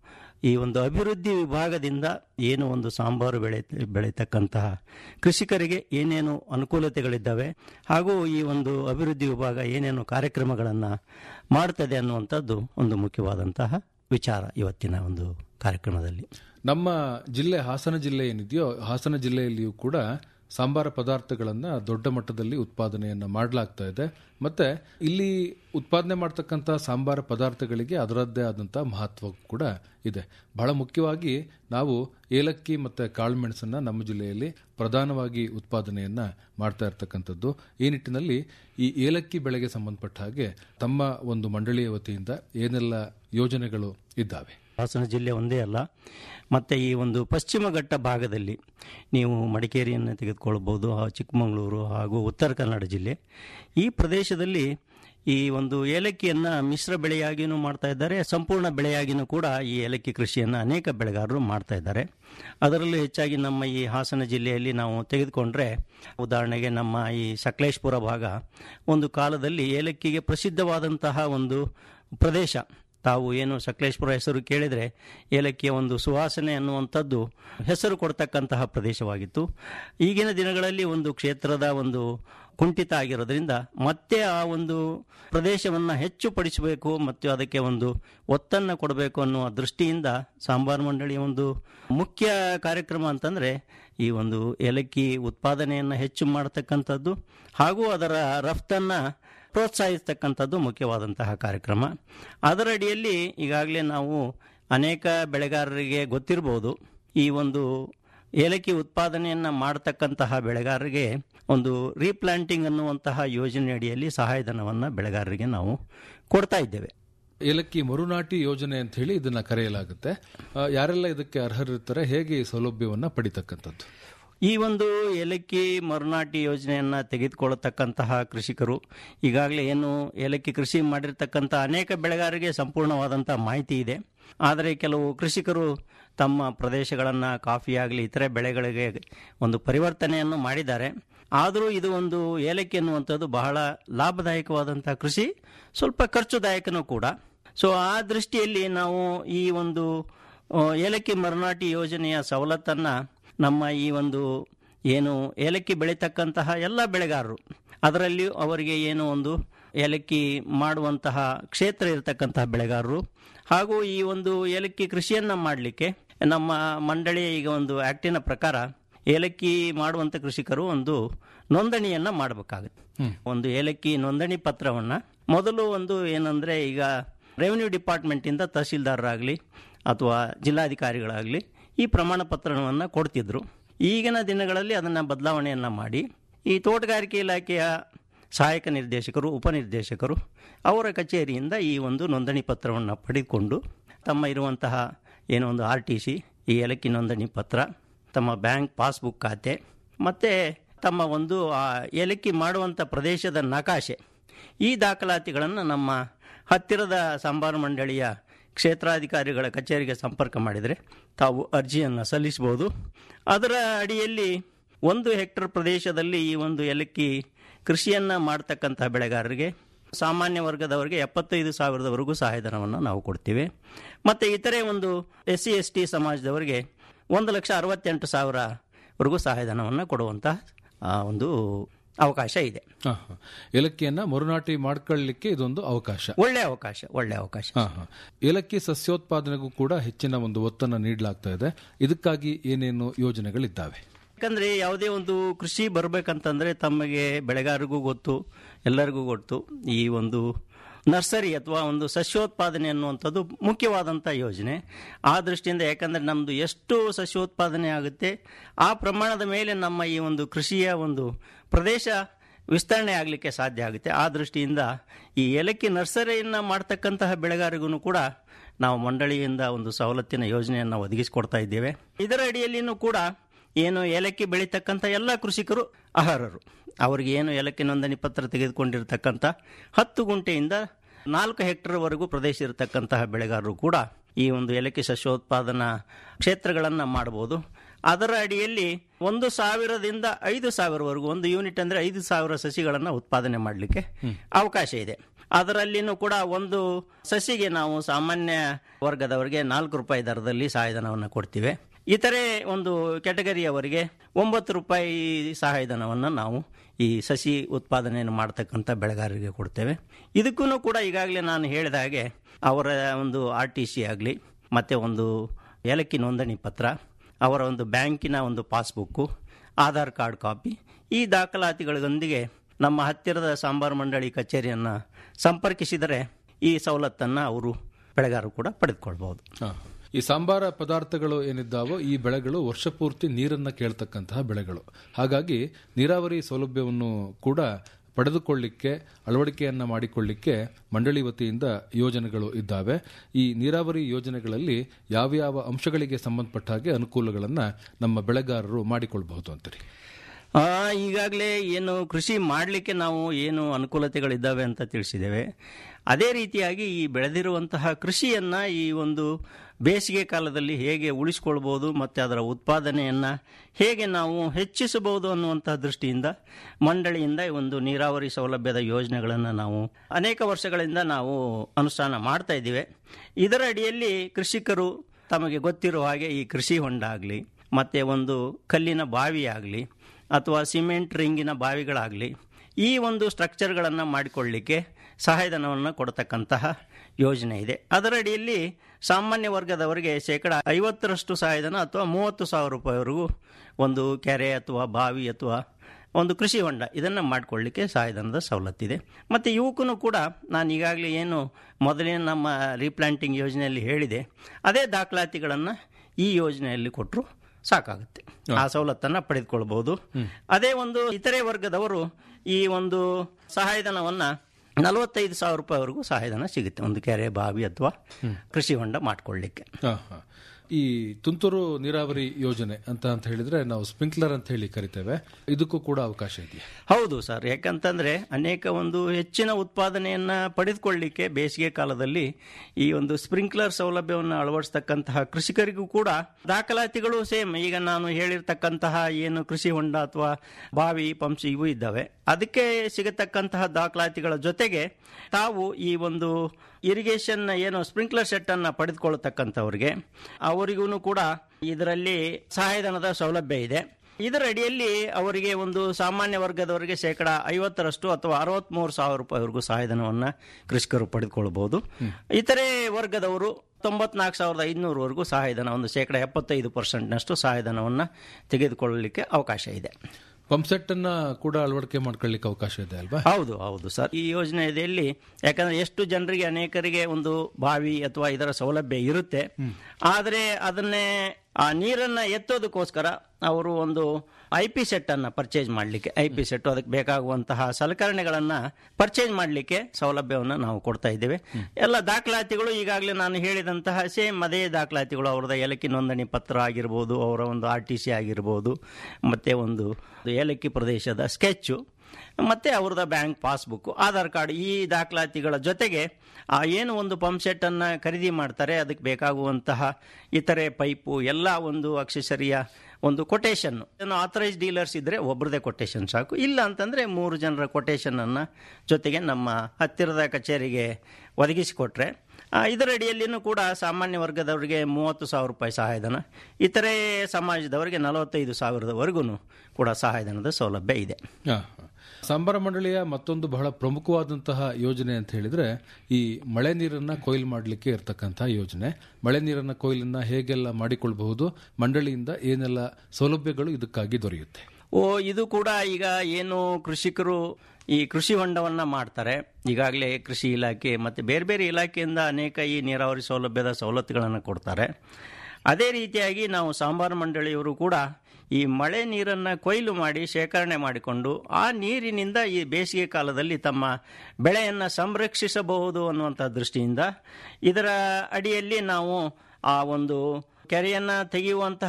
ಈ ಒಂದು ಅಭಿವೃದ್ಧಿ ವಿಭಾಗದಿಂದ ಏನು ಒಂದು ಸಾಂಬಾರು ಬೆಳೆ ಬೆಳೀತಕ್ಕಂತಹ ಕೃಷಿಕರಿಗೆ ಏನೇನು ಅನುಕೂಲತೆಗಳಿದ್ದಾವೆ ಹಾಗೂ ಈ ಒಂದು ಅಭಿವೃದ್ಧಿ ವಿಭಾಗ ಏನೇನು ಕಾರ್ಯಕ್ರಮಗಳನ್ನು ಮಾಡ್ತದೆ ಅನ್ನುವಂಥದ್ದು ಒಂದು ಮುಖ್ಯವಾದಂತಹ ವಿಚಾರ ಇವತ್ತಿನ ಒಂದು ಕಾರ್ಯಕ್ರಮದಲ್ಲಿ ನಮ್ಮ ಜಿಲ್ಲೆ ಹಾಸನ ಜಿಲ್ಲೆ ಏನಿದೆಯೋ ಹಾಸನ ಜಿಲ್ಲೆಯಲ್ಲಿಯೂ ಕೂಡ ಸಾಂಬಾರ ಪದಾರ್ಥಗಳನ್ನ ದೊಡ್ಡ ಮಟ್ಟದಲ್ಲಿ ಉತ್ಪಾದನೆಯನ್ನ ಮಾಡಲಾಗ್ತಾ ಇದೆ ಮತ್ತೆ ಇಲ್ಲಿ ಉತ್ಪಾದನೆ ಮಾಡ್ತಕ್ಕಂಥ ಸಾಂಬಾರ ಪದಾರ್ಥಗಳಿಗೆ ಅದರದ್ದೇ ಆದಂತಹ ಮಹತ್ವ ಕೂಡ ಇದೆ ಬಹಳ ಮುಖ್ಯವಾಗಿ ನಾವು ಏಲಕ್ಕಿ ಮತ್ತೆ ಕಾಳುಮೆಣಸನ್ನ ನಮ್ಮ ಜಿಲ್ಲೆಯಲ್ಲಿ ಪ್ರಧಾನವಾಗಿ ಉತ್ಪಾದನೆಯನ್ನ ಮಾಡ್ತಾ ಇರ್ತಕ್ಕಂಥದ್ದು ಈ ನಿಟ್ಟಿನಲ್ಲಿ ಈ ಏಲಕ್ಕಿ ಬೆಳೆಗೆ ಸಂಬಂಧಪಟ್ಟ ಹಾಗೆ ತಮ್ಮ ಒಂದು ಮಂಡಳಿಯ ವತಿಯಿಂದ ಏನೆಲ್ಲ ಯೋಜನೆಗಳು ಇದ್ದಾವೆ ಹಾಸನ ಜಿಲ್ಲೆ ಒಂದೇ ಅಲ್ಲ ಮತ್ತು ಈ ಒಂದು ಪಶ್ಚಿಮ ಘಟ್ಟ ಭಾಗದಲ್ಲಿ ನೀವು ಮಡಿಕೇರಿಯನ್ನು ತೆಗೆದುಕೊಳ್ಬೋದು ಆ ಚಿಕ್ಕಮಗಳೂರು ಹಾಗೂ ಉತ್ತರ ಕನ್ನಡ ಜಿಲ್ಲೆ ಈ ಪ್ರದೇಶದಲ್ಲಿ ಈ ಒಂದು ಏಲಕ್ಕಿಯನ್ನು ಮಿಶ್ರ ಬೆಳೆಯಾಗಿಯೂ ಮಾಡ್ತಾ ಇದ್ದಾರೆ ಸಂಪೂರ್ಣ ಬೆಳೆಯಾಗಿಯೂ ಕೂಡ ಈ ಏಲಕ್ಕಿ ಕೃಷಿಯನ್ನು ಅನೇಕ ಬೆಳೆಗಾರರು ಮಾಡ್ತಾ ಇದ್ದಾರೆ ಅದರಲ್ಲೂ ಹೆಚ್ಚಾಗಿ ನಮ್ಮ ಈ ಹಾಸನ ಜಿಲ್ಲೆಯಲ್ಲಿ ನಾವು ತೆಗೆದುಕೊಂಡ್ರೆ ಉದಾಹರಣೆಗೆ ನಮ್ಮ ಈ ಸಕಲೇಶ್ಪುರ ಭಾಗ ಒಂದು ಕಾಲದಲ್ಲಿ ಏಲಕ್ಕಿಗೆ ಪ್ರಸಿದ್ಧವಾದಂತಹ ಒಂದು ಪ್ರದೇಶ ತಾವು ಏನು ಸಕಲೇಶ್ಪುರ ಹೆಸರು ಕೇಳಿದರೆ ಏಲಕ್ಕಿಯ ಒಂದು ಸುವಾಸನೆ ಅನ್ನುವಂಥದ್ದು ಹೆಸರು ಕೊಡ್ತಕ್ಕಂತಹ ಪ್ರದೇಶವಾಗಿತ್ತು ಈಗಿನ ದಿನಗಳಲ್ಲಿ ಒಂದು ಕ್ಷೇತ್ರದ ಒಂದು ಕುಂಠಿತ ಆಗಿರೋದ್ರಿಂದ ಮತ್ತೆ ಆ ಒಂದು ಪ್ರದೇಶವನ್ನು ಹೆಚ್ಚು ಪಡಿಸಬೇಕು ಮತ್ತು ಅದಕ್ಕೆ ಒಂದು ಒತ್ತನ್ನು ಕೊಡಬೇಕು ಅನ್ನುವ ದೃಷ್ಟಿಯಿಂದ ಸಾಂಬಾರು ಮಂಡಳಿಯ ಒಂದು ಮುಖ್ಯ ಕಾರ್ಯಕ್ರಮ ಅಂತಂದರೆ ಈ ಒಂದು ಏಲಕ್ಕಿ ಉತ್ಪಾದನೆಯನ್ನು ಹೆಚ್ಚು ಮಾಡತಕ್ಕಂಥದ್ದು ಹಾಗೂ ಅದರ ರಫ್ತನ್ನು ಪ್ರೋತ್ಸಾಹಿಸ್ತಕ್ಕಂಥದ್ದು ಮುಖ್ಯವಾದಂತಹ ಕಾರ್ಯಕ್ರಮ ಅದರ ಅಡಿಯಲ್ಲಿ ಈಗಾಗಲೇ ನಾವು ಅನೇಕ ಬೆಳೆಗಾರರಿಗೆ ಗೊತ್ತಿರಬಹುದು ಈ ಒಂದು ಏಲಕ್ಕಿ ಉತ್ಪಾದನೆಯನ್ನು ಮಾಡತಕ್ಕಂತಹ ಬೆಳೆಗಾರರಿಗೆ ಒಂದು ರೀಪ್ಲಾಂಟಿಂಗ್ ಅನ್ನುವಂತಹ ಯೋಜನೆ ಅಡಿಯಲ್ಲಿ ಸಹಾಯಧನವನ್ನು ಬೆಳೆಗಾರರಿಗೆ ನಾವು ಕೊಡ್ತಾ ಇದ್ದೇವೆ ಏಲಕ್ಕಿ ಮರುನಾಟಿ ಯೋಜನೆ ಅಂತ ಹೇಳಿ ಇದನ್ನ ಕರೆಯಲಾಗುತ್ತೆ ಆ, ಯಾರೆಲ್ಲ ಇದಕ್ಕೆ ಅರ್ಹರಿರ್ತಾರೆ ಹೇಗೆ ಈ ಸೌಲಭ್ಯವನ್ನ ಪಡಿತಕ್ಕಂಥದ್ದು ಈ ಒಂದು ಏಲಕ್ಕಿ ಮರುನಾಟಿ ಯೋಜನೆಯನ್ನು ತೆಗೆದುಕೊಳ್ಳತಕ್ಕಂತಹ ಕೃಷಿಕರು ಈಗಾಗಲೇ ಏನು ಏಲಕ್ಕಿ ಕೃಷಿ ಮಾಡಿರ್ತಕ್ಕಂಥ ಅನೇಕ ಬೆಳೆಗಾರರಿಗೆ ಸಂಪೂರ್ಣವಾದಂಥ ಮಾಹಿತಿ ಇದೆ ಆದರೆ ಕೆಲವು ಕೃಷಿಕರು ತಮ್ಮ ಪ್ರದೇಶಗಳನ್ನು ಕಾಫಿ ಆಗಲಿ ಇತರೆ ಬೆಳೆಗಳಿಗೆ ಒಂದು ಪರಿವರ್ತನೆಯನ್ನು ಮಾಡಿದ್ದಾರೆ ಆದರೂ ಇದು ಒಂದು ಏಲಕ್ಕಿ ಅನ್ನುವಂಥದ್ದು ಬಹಳ ಲಾಭದಾಯಕವಾದಂಥ ಕೃಷಿ ಸ್ವಲ್ಪ ಖರ್ಚುದಾಯಕನೂ ಕೂಡ ಸೊ ಆ ದೃಷ್ಟಿಯಲ್ಲಿ ನಾವು ಈ ಒಂದು ಆ, ಏಲಕ್ಕಿ ಮರುನಾಟಿ ಯೋಜನೆಯ ಸವಲತ್ತನ್ನು ನಮ್ಮ ಈ ಒಂದು ಏನು ಏಲಕ್ಕಿ ಬೆಳೀತಕ್ಕಂತಹ ಎಲ್ಲ ಬೆಳೆಗಾರರು ಅದರಲ್ಲಿಯೂ ಅವರಿಗೆ ಏನು ಒಂದು ಏಲಕ್ಕಿ ಮಾಡುವಂತಹ ಕ್ಷೇತ್ರ ಇರತಕ್ಕಂತಹ ಬೆಳೆಗಾರರು ಹಾಗೂ ಈ ಒಂದು ಏಲಕ್ಕಿ ಕೃಷಿಯನ್ನು ಮಾಡಲಿಕ್ಕೆ ನಮ್ಮ ಮಂಡಳಿಯ ಈಗ ಒಂದು ಆಕ್ಟಿನ ಪ್ರಕಾರ ಏಲಕ್ಕಿ ಮಾಡುವಂಥ ಕೃಷಿಕರು ಒಂದು ನೋಂದಣಿಯನ್ನು ಮಾಡಬೇಕಾಗುತ್ತೆ ಒಂದು ಏಲಕ್ಕಿ ನೋಂದಣಿ ಪತ್ರವನ್ನು ಮೊದಲು ಒಂದು ಏನಂದರೆ ಈಗ ರೆವಿನ್ಯೂ ಡಿಪಾರ್ಟ್ಮೆಂಟಿಂದ ತಹಸೀಲ್ದಾರರಾಗಲಿ ಅಥವಾ ಜಿಲ್ಲಾಧಿಕಾರಿಗಳಾಗಲಿ ಈ ಪ್ರಮಾಣ ಪತ್ರವನ್ನು ಕೊಡ್ತಿದ್ರು ಈಗಿನ ದಿನಗಳಲ್ಲಿ ಅದನ್ನು ಬದಲಾವಣೆಯನ್ನು ಮಾಡಿ ಈ ತೋಟಗಾರಿಕೆ ಇಲಾಖೆಯ ಸಹಾಯಕ ನಿರ್ದೇಶಕರು ಉಪನಿರ್ದೇಶಕರು ಅವರ ಕಚೇರಿಯಿಂದ ಈ ಒಂದು ನೋಂದಣಿ ಪತ್ರವನ್ನು ಪಡೆದುಕೊಂಡು ತಮ್ಮ ಇರುವಂತಹ ಏನೋ ಒಂದು ಆರ್ ಟಿ ಸಿ ಈ ಏಲಕ್ಕಿ ನೋಂದಣಿ ಪತ್ರ ತಮ್ಮ ಬ್ಯಾಂಕ್ ಪಾಸ್ಬುಕ್ ಖಾತೆ ಮತ್ತು ತಮ್ಮ ಒಂದು ಆ ಏಲಕ್ಕಿ ಮಾಡುವಂಥ ಪ್ರದೇಶದ ನಕಾಶೆ ಈ ದಾಖಲಾತಿಗಳನ್ನು ನಮ್ಮ ಹತ್ತಿರದ ಸಾಂಬಾರು ಮಂಡಳಿಯ ಕ್ಷೇತ್ರಾಧಿಕಾರಿಗಳ ಕಚೇರಿಗೆ ಸಂಪರ್ಕ ಮಾಡಿದರೆ ತಾವು ಅರ್ಜಿಯನ್ನು ಸಲ್ಲಿಸಬಹುದು ಅದರ ಅಡಿಯಲ್ಲಿ ಒಂದು ಹೆಕ್ಟರ್ ಪ್ರದೇಶದಲ್ಲಿ ಈ ಒಂದು ಏಲಕ್ಕಿ ಕೃಷಿಯನ್ನು ಮಾಡ್ತಕ್ಕಂಥ ಬೆಳೆಗಾರರಿಗೆ ಸಾಮಾನ್ಯ ವರ್ಗದವರಿಗೆ ಎಪ್ಪತ್ತೈದು ಸಾವಿರದವರೆಗೂ ಸಹಾಯಧನವನ್ನು ನಾವು ಕೊಡ್ತೀವಿ ಮತ್ತು ಇತರೆ ಒಂದು ಎಸ್ ಸಿ ಎಸ್ ಟಿ ಸಮಾಜದವರಿಗೆ ಒಂದು ಲಕ್ಷ ಅರವತ್ತೆಂಟು ಸಾವಿರವರೆಗೂ ಸಹಾಯಧನವನ್ನು ಕೊಡುವಂಥ ಆ, ಒಂದು ಅವಕಾಶ ಇದೆ ಹಾ, ಹಾ. ಏಲಕ್ಕಿಯನ್ನ ಮರುನಾಟಿ ಮಾಡ್ಕೊಳ್ಳಿಕ್ಕೆ ಇದೊಂದು ಅವಕಾಶ ಒಳ್ಳೆ ಅವಕಾಶ ಒಳ್ಳೆ ಅವಕಾಶ ಹಾ, ಹಾ. ಏಲಕ್ಕಿ ಸಸ್ಯೋತ್ಪಾದನೆಗೂ ಕೂಡ ಹೆಚ್ಚಿನ ಒಂದು ಒತ್ತನ್ನು ನೀಡಲಾಗ್ತಾ ಇದೆ ಇದಕ್ಕಾಗಿ ಏನೇನು ಯೋಜನೆಗಳಿದ್ದಾವೆ ಯಾಕಂದ್ರೆ ಯಾವುದೇ ಒಂದು ಕೃಷಿ ಬರಬೇಕಂತಂದ್ರೆ ತಮಗೆ ಬೆಳೆಗಾರರಿಗೂ ಗೊತ್ತು ಎಲ್ಲರಿಗೂ ಗೊತ್ತು ಈ ಒಂದು ನರ್ಸರಿ ಅಥವಾ ಒಂದು ಸಸ್ಯೋತ್ಪಾದನೆ ಅನ್ನುವಂಥದ್ದು ಮುಖ್ಯವಾದಂಥ ಯೋಜನೆ ಆ ದೃಷ್ಟಿಯಿಂದ ಯಾಕಂದರೆ ನಮ್ಮದು ಎಷ್ಟು ಸಸ್ಯೋತ್ಪಾದನೆ ಆಗುತ್ತೆ ಆ ಪ್ರಮಾಣದ ಮೇಲೆ ನಮ್ಮ ಈ ಒಂದು ಕೃಷಿಯ ಒಂದು ಪ್ರದೇಶ ವಿಸ್ತರಣೆ ಆಗಲಿಕ್ಕೆ ಸಾಧ್ಯ ಆಗುತ್ತೆ ಆ ದೃಷ್ಟಿಯಿಂದ ಈ ಏಲಕ್ಕಿ ನರ್ಸರಿಯನ್ನು ಮಾಡ್ತಕ್ಕಂತಹ ಬೆಳೆಗಾರರಿಗೂ ಕೂಡ ನಾವು ಮಂಡಳಿಯಿಂದ ಒಂದು ಸವಲತ್ತಿನ ಯೋಜನೆಯನ್ನು ಒದಗಿಸಿಕೊಡ್ತಾ ಇದ್ದೇವೆ ಇದರ ಅಡಿಯಲ್ಲಿನೂ ಕೂಡ ಏನು ಏಲಕ್ಕಿ ಬೆಳೀತಕ್ಕಂಥ ಎಲ್ಲ ಕೃಷಿಕರು ಅರ್ಹರು ಅವರಿಗೆ ಏನು ಏಲಕ್ಕಿ ನೋಂದಣಿ ಪತ್ರ ತೆಗೆದುಕೊಂಡಿರ್ತಕ್ಕಂಥ ಹತ್ತು ಗುಂಟೆಯಿಂದ ನಾಲ್ಕು ಹೆಕ್ಟರ್ವರೆಗೂ ಪ್ರದೇಶ ಇರತಕ್ಕಂತಹ ಬೆಳೆಗಾರರು ಕೂಡ ಈ ಒಂದು ಏಲಕ್ಕಿ ಸಸ್ಯೋತ್ಪಾದನಾ ಕ್ಷೇತ್ರಗಳನ್ನು ಮಾಡಬಹುದು ಅದರ ಅಡಿಯಲ್ಲಿ ಒಂದು ಸಾವಿರದಿಂದ ಐದು ಸಾವಿರವರೆಗೂ ಒಂದು ಯೂನಿಟ್ ಅಂದರೆ ಐದು ಸಾವಿರ ಸಸಿಗಳನ್ನು ಉತ್ಪಾದನೆ ಮಾಡಲಿಕ್ಕೆ ಅವಕಾಶ ಇದೆ ಅದರಲ್ಲಿನೂ ಕೂಡ ಒಂದು ಸಸಿಗೆ ನಾವು ಸಾಮಾನ್ಯ ವರ್ಗದವರಿಗೆ ನಾಲ್ಕು ರೂಪಾಯಿ ದರದಲ್ಲಿ ಸಹಾಯಧನವನ್ನು ಕೊಡ್ತೀವಿ ಇತರೆ ಒಂದು ಕೆಟಗರಿಯವರಿಗೆ ಒಂಬತ್ತು ರೂಪಾಯಿ ಸಹಾಯಧನವನ್ನು ನಾವು ಈ ಸಸಿ ಉತ್ಪಾದನೆಯನ್ನು ಮಾಡ್ತಕ್ಕಂಥ ಬೆಳೆಗಾರರಿಗೆ ಕೊಡ್ತೇವೆ ಇದಕ್ಕೂ ಕೂಡ ಈಗಾಗಲೇ ನಾನು ಹೇಳಿದ ಹಾಗೆ ಅವರ ಒಂದು ಆರ್ ಟಿ ಸಿ ಆಗಲಿ ಮತ್ತು ಒಂದು ಏಲಕ್ಕಿ ನೋಂದಣಿ ಪತ್ರ ಅವರ ಒಂದು ಬ್ಯಾಂಕಿನ ಒಂದು ಪಾಸ್ಬುಕ್ಕು ಆಧಾರ್ ಕಾರ್ಡ್ ಕಾಪಿ ಈ ದಾಖಲಾತಿಗಳೊಂದಿಗೆ ನಮ್ಮ ಹತ್ತಿರದ ಸಾಂಬಾರು ಮಂಡಳಿ ಕಚೇರಿಯನ್ನು ಸಂಪರ್ಕಿಸಿದರೆ ಈ ಸವಲತ್ತನ್ನು ಅವರು ಬೆಳೆಗಾರರು ಕೂಡ ಪಡೆದುಕೊಳ್ಬಹುದು ಹಾ. ಈ ಸಾಂಬಾರ ಪದಾರ್ಥಗಳು ಏನಿದ್ದಾವೋ ಈ ಬೆಳೆಗಳು ವರ್ಷ ಪೂರ್ತಿ ನೀರನ್ನ ಕೇಳ್ತಕ್ಕಂತಹ ಬೆಳೆಗಳು ಹಾಗಾಗಿ ನೀರಾವರಿ ಸೌಲಭ್ಯವನ್ನು ಕೂಡ ಪಡೆದುಕೊಳ್ಳಿಕ್ಕೆ ಅಳವಡಿಕೆಯನ್ನ ಮಾಡಿಕೊಳ್ಳಿಕ್ಕೆ ಮಂಡಳಿ ವತಿಯಿಂದ ಯೋಜನೆಗಳು ಇದ್ದಾವೆ ಈ ನೀರಾವರಿ ಯೋಜನೆಗಳಲ್ಲಿ ಯಾವ ಯಾವ ಅಂಶಗಳಿಗೆ ಸಂಬಂಧಪಟ್ಟ ಹಾಗೆ ಅನುಕೂಲಗಳನ್ನ ನಮ್ಮ ಬೆಳೆಗಾರರು ಮಾಡಿಕೊಳ್ಬಹುದು ಅಂತೀರಿ ಈಗಾಗಲೇ ಏನು ಕೃಷಿ ಮಾಡಲಿಕ್ಕೆ ನಾವು ಏನು ಅನುಕೂಲತೆಗಳಿದ್ದಾವೆ ಅಂತ ತಿಳಿಸಿದ್ದೇವೆ ಅದೇ ರೀತಿಯಾಗಿ ಈ ಬೆಳೆದಿರುವಂತಹ ಕೃಷಿಯನ್ನು ಈ ಒಂದು ಬೇಸಿಗೆ ಕಾಲದಲ್ಲಿ ಹೇಗೆ ಉಳಿಸ್ಕೊಳ್ಬೋದು ಮತ್ತು ಅದರ ಉತ್ಪಾದನೆಯನ್ನು ಹೇಗೆ ನಾವು ಹೆಚ್ಚಿಸಬಹುದು ಅನ್ನುವಂತಹ ದೃಷ್ಟಿಯಿಂದ ಮಂಡಳಿಯಿಂದ ಈ ಒಂದು ನೀರಾವರಿ ಸೌಲಭ್ಯದ ಯೋಜನೆಗಳನ್ನು ನಾವು ಅನೇಕ ವರ್ಷಗಳಿಂದ ನಾವು ಅನುಷ್ಠಾನ ಮಾಡ್ತಾ ಇದ್ದೀವಿ ಇದರ ಅಡಿಯಲ್ಲಿ ಕೃಷಿಕರು ತಮಗೆ ಗೊತ್ತಿರುವ ಹಾಗೆ ಈ ಕೃಷಿ ಹೊಂಡ ಆಗಲಿ ಮತ್ತು ಒಂದು ಕಲ್ಲಿನ ಬಾವಿ ಆಗಲಿ ಅಥವಾ ಸಿಮೆಂಟ್ ರಿಂಗಿನ ಬಾವಿಗಳಾಗಲಿ ಈ ಒಂದು ಸ್ಟ್ರಕ್ಚರ್ಗಳನ್ನು ಮಾಡಿಕೊಳ್ಳಲಿಕ್ಕೆ ಸಹಾಯಧನವನ್ನು ಕೊಡತಕ್ಕಂತಹ ಯೋಜನೆ ಇದೆ ಅದರ ಅಡಿಯಲ್ಲಿ ಸಾಮಾನ್ಯ ವರ್ಗದವರಿಗೆ ಶೇಕಡ ಐವತ್ತರಷ್ಟು ಸಹಾಯಧನ ಅಥವಾ ಮೂವತ್ತು ಸಾವಿರ ರೂಪಾಯಿವರೆಗೂ ಒಂದು ಕೆರೆ ಅಥವಾ ಬಾವಿ ಅಥವಾ ಒಂದು ಕೃಷಿ ಹೊಂಡ ಇದನ್ನು ಮಾಡಿಕೊಳ್ಳಿಕ್ಕೆ ಸಹಾಯಧನದ ಸವಲತ್ತಿದೆ ಮತ್ತು ಇವಕ್ಕೂ ಕೂಡ ನಾನು ಈಗಾಗಲೇ ಏನು ಮೊದಲಿನ ನಮ್ಮ ರೀಪ್ಲಾಂಟಿಂಗ್ ಯೋಜನೆಯಲ್ಲಿ ಹೇಳಿದೆ ಅದೇ ದಾಖಲಾತಿಗಳನ್ನು ಈ ಯೋಜನೆಯಲ್ಲಿ ಕೊಟ್ಟರು ಸಾಕಾಗುತ್ತೆ ಆ ಸವಲತ್ತನ್ನು ಪಡೆದುಕೊಳ್ಬಹುದು ಅದೇ ಒಂದು ಇತರೆ ವರ್ಗದವರು ಈ ಒಂದು ಸಹಾಯಧನವನ್ನು ನಲವತ್ತೈದು ಸಾವಿರ ರೂಪಾಯಿವರೆಗೂ ಸಹಾಯಧನ ಸಿಗುತ್ತೆ ಒಂದು ಕೆರೆ ಬಾವಿ ಅಥವಾ ಕೃಷಿ ಹೊಂಡ ಮಾಡ್ಕೊಳ್ಳಿಕ್ಕೆ ಹಾ, ಹಾ. ಈ ತುಂತುರು ನೀರಾವರಿ ಯೋಜನೆ ಅಂತ ಅಂತ ಹೇಳಿದ್ರೆ ನಾವು ಸ್ಪ್ರಿಂಕ್ಲರ್ ಅಂತ ಹೇಳಿ ಕರಿತೇವೆ ಇದಕ್ಕೂ ಕೂಡ ಅವಕಾಶ ಇದೆಯಾ ಹೌದು ಸರ್ ಯಾಕಂತಂದ್ರೆ ಅನೇಕ ಒಂದು ಹೆಚ್ಚಿನ ಉತ್ಪಾದನೆಯನ್ನ ಪಡೆದುಕೊಳ್ಳಿಕ್ಕೆ ಬೇಸಿಗೆ ಕಾಲದಲ್ಲಿ ಈ ಒಂದು ಸ್ಪ್ರಿಂಕ್ಲರ್ ಸೌಲಭ್ಯವನ್ನು ಅಳವಡಿಸತಕ್ಕಂತಹ ಕೃಷಿಕರಿಗೂ ಕೂಡ ದಾಖಲಾತಿಗಳು ಸೇಮ್ ಈಗ ನಾನು ಹೇಳಿರ್ತಕ್ಕಂತಹ ಏನು ಕೃಷಿ ಹೊಂಡ ಅಥವಾ ಬಾವಿ ಪಂಪ್ಸ್ ಇವು ಇದ್ದಾವೆ ಅದಕ್ಕೆ ಸಿಗತಕ್ಕಂತಹ ದಾಖಲಾತಿಗಳ ಜೊತೆಗೆ ತಾವು ಈ ಒಂದು ಇರಿಗೇಷನ್ ಏನು ಸ್ಪ್ರಿಂಕ್ಲರ್ ಸೆಟ್ ಅನ್ನ ಪಡೆದುಕೊಳ್ಳತಕ್ಕಂಥವ್ರಿಗೆ ಅವರಿಗೂ ಕೂಡ ಇದರಲ್ಲಿ ಸಹಾಯಧನದ ಸೌಲಭ್ಯ ಇದೆ ಇದರ ಅಡಿಯಲ್ಲಿ ಅವರಿಗೆ ಒಂದು ಸಾಮಾನ್ಯ ವರ್ಗದವರಿಗೆ ಶೇಕಡ ಐವತ್ತರಷ್ಟು ಅಥವಾ ಅರವತ್ಮೂರು ಸಾವಿರ ರೂಪಾಯಿವರೆಗೂ ಸಹಾಯಧನವನ್ನು ಕೃಷಿಕರು ಪಡೆದುಕೊಳ್ಳಬಹುದು ಇತರೆ ವರ್ಗದವರು ತೊಂಬತ್ನಾಲ್ಕು ಸಾವಿರದ ಐದುನೂರವರೆಗೂ ಸಹಾಯಧನ ಒಂದು ಶೇಕಡ ಎಪ್ಪತ್ತೈದು ಪರ್ಸೆಂಟ್ನಷ್ಟು ಸಹಾಯಧನವನ್ನು ತೆಗೆದುಕೊಳ್ಳಲಿಕ್ಕೆ ಅವಕಾಶ ಇದೆ ಪಂಪ್ ಸೆಟ್ ಅನ್ನ ಕೂಡ ಅಳವಡಿಕೆ ಮಾಡ್ಕೊಳ್ಳಿಕ್ಕೆ ಅವಕಾಶ ಇದೆ ಅಲ್ವಾ ಹೌದು ಹೌದು ಸರ್ ಈ ಯೋಜನೆಯಲ್ಲಿ ಯಾಕಂದ್ರೆ ಎಷ್ಟು ಜನರಿಗೆ ಅನೇಕರಿಗೆ ಒಂದು ಬಾವಿ ಅಥವಾ ಇದರ ಸೌಲಭ್ಯ ಇರುತ್ತೆ ಆದರೆ ಅದನ್ನೇ ಆ ನೀರನ್ನ ಎತ್ತೋದಕ್ಕೋಸ್ಕರ ಅವರು ಒಂದು ಐ ಪಿ ಸೆಟ್ ಅನ್ನ ಪರ್ಚೇಸ್ ಮಾಡಲಿಕ್ಕೆ ಐ ಪಿ ಸೆಟ್ ಅದಕ್ಕೆ ಬೇಕಾಗುವಂತಹ ಸಲಕರಣೆಗಳನ್ನ ಪರ್ಚೇಸ್ ಮಾಡಲಿಕ್ಕೆ ಸೌಲಭ್ಯವನ್ನು ನಾವು ಕೊಡ್ತಾ ಇದ್ದೇವೆ ಎಲ್ಲ ದಾಖಲಾತಿಗಳು ಈಗಾಗಲೇ ನಾನು ಹೇಳಿದಂತಹ ಸೇಮ್ ಅದೇ ದಾಖಲಾತಿಗಳು ಅವರದ ಏಲಕ್ಕಿ ನೋಂದಣಿ ಪತ್ರ ಆಗಿರ್ಬೋದು ಅವರ ಒಂದು ಆರ್ ಟಿ ಸಿ ಆಗಿರ್ಬೋದು ಮತ್ತೆ ಒಂದು ಏಲಕ್ಕಿ ಪ್ರದೇಶದ ಸ್ಕೆಚ್ಚು ಮತ್ತೆ ಅವ್ರದ ಬ್ಯಾಂಕ್ ಪಾಸ್ಬುಕ್ ಆಧಾರ್ ಕಾರ್ಡ್ ಈ ದಾಖಲಾತಿಗಳ ಜೊತೆಗೆ ಆ ಏನು ಒಂದು ಪಂಪ್ ಸೆಟ್ ಅನ್ನ ಖರೀದಿ ಮಾಡ್ತಾರೆ ಅದಕ್ಕೆ ಬೇಕಾಗುವಂತಹ ಇತರೆ ಪೈಪು ಎಲ್ಲ ಒಂದು ಅಕ್ಷಸರಿಯ ಒಂದು ಕೊಟೇಶನ್ ಆಥರೈಸ್ ಡೀಲರ್ಸ್ ಇದ್ರೆ ಒಬ್ಬರದೇ ಕೊಟೇಶನ್ ಸಾಕು ಇಲ್ಲ ಅಂತಂದ್ರೆ ಮೂರು ಜನರ ಕೊಟೇಶನ್ ಅನ್ನ ಜೊತೆಗೆ ನಮ್ಮ ಹತ್ತಿರದ ಕಚೇರಿಗೆ ಒದಗಿಸಿಕೊಟ್ರೆ ಆ, ಇದರ ಅಡಿಯಲ್ಲಿನೂ ಕೂಡ ಸಾಮಾನ್ಯ ವರ್ಗದವರಿಗೆ ಮೂವತ್ತು ಸಾವಿರ ರೂಪಾಯಿ ಸಹಾಯಧನ ಇತರೆ ಸಮಾಜದವರಿಗೆ ನಲವತ್ತೈದು ಸಾವಿರದವರೆಗೂ ಕೂಡ ಸಹಾಯಧನದ ಸೌಲಭ್ಯ ಇದೆ ಹಾ, ಹಾ. ಸಾಂಬಾರ ಮಂಡಳಿಯ ಮತ್ತೊಂದು ಬಹಳ ಪ್ರಮುಖವಾದಂತಹ ಯೋಜನೆ ಅಂತ ಹೇಳಿದ್ರೆ ಈ ಮಳೆ ನೀರನ್ನ ಕೊಯ್ಲು ಮಾಡಲಿಕ್ಕೆ ಇರತಕ್ಕಂತಹ ಯೋಜನೆ ಮಳೆ ನೀರನ್ನ ಕೊಯ್ಲನ್ನ ಹೇಗೆಲ್ಲ ಮಾಡಿಕೊಳ್ಬಹುದು ಮಂಡಳಿಯಿಂದ ಏನೆಲ್ಲ ಸೌಲಭ್ಯಗಳು ಇದಕ್ಕಾಗಿ ದೊರೆಯುತ್ತೆ ಓ ಇದು ಕೂಡ ಈಗ ಏನು ಕೃಷಿಕರು ಈ ಕೃಷಿ ಹೊಂಡವನ್ನ ಮಾಡ್ತಾರೆ ಈಗಾಗಲೇ ಕೃಷಿ ಇಲಾಖೆ ಮತ್ತೆ ಬೇರೆ ಬೇರೆ ಇಲಾಖೆಯಿಂದ ಅನೇಕ ಈ ನೀರಾವರಿ ಸೌಲಭ್ಯದ ಸವಲತ್ತುಗಳನ್ನು ಕೊಡ್ತಾರೆ ಅದೇ ರೀತಿಯಾಗಿ ನಾವು ಸಾಂಬಾರು ಮಂಡಳಿಯವರು ಕೂಡ ಈ ಮಳೆ ನೀರನ್ನು ಕೊಯ್ಲು ಮಾಡಿ ಶೇಖರಣೆ ಮಾಡಿಕೊಂಡು ಆ ನೀರಿನಿಂದ ಈ ಬೇಸಿಗೆ ಕಾಲದಲ್ಲಿ ತಮ್ಮ ಬೆಳೆಯನ್ನು ಸಂರಕ್ಷಿಸಬಹುದು ಅನ್ನುವಂಥ ದೃಷ್ಟಿಯಿಂದ ಇದರ ಅಡಿಯಲ್ಲಿ ನಾವು ಆ ಒಂದು ಕೆರೆಯನ್ನು ತೆಗೆಯುವಂತಹ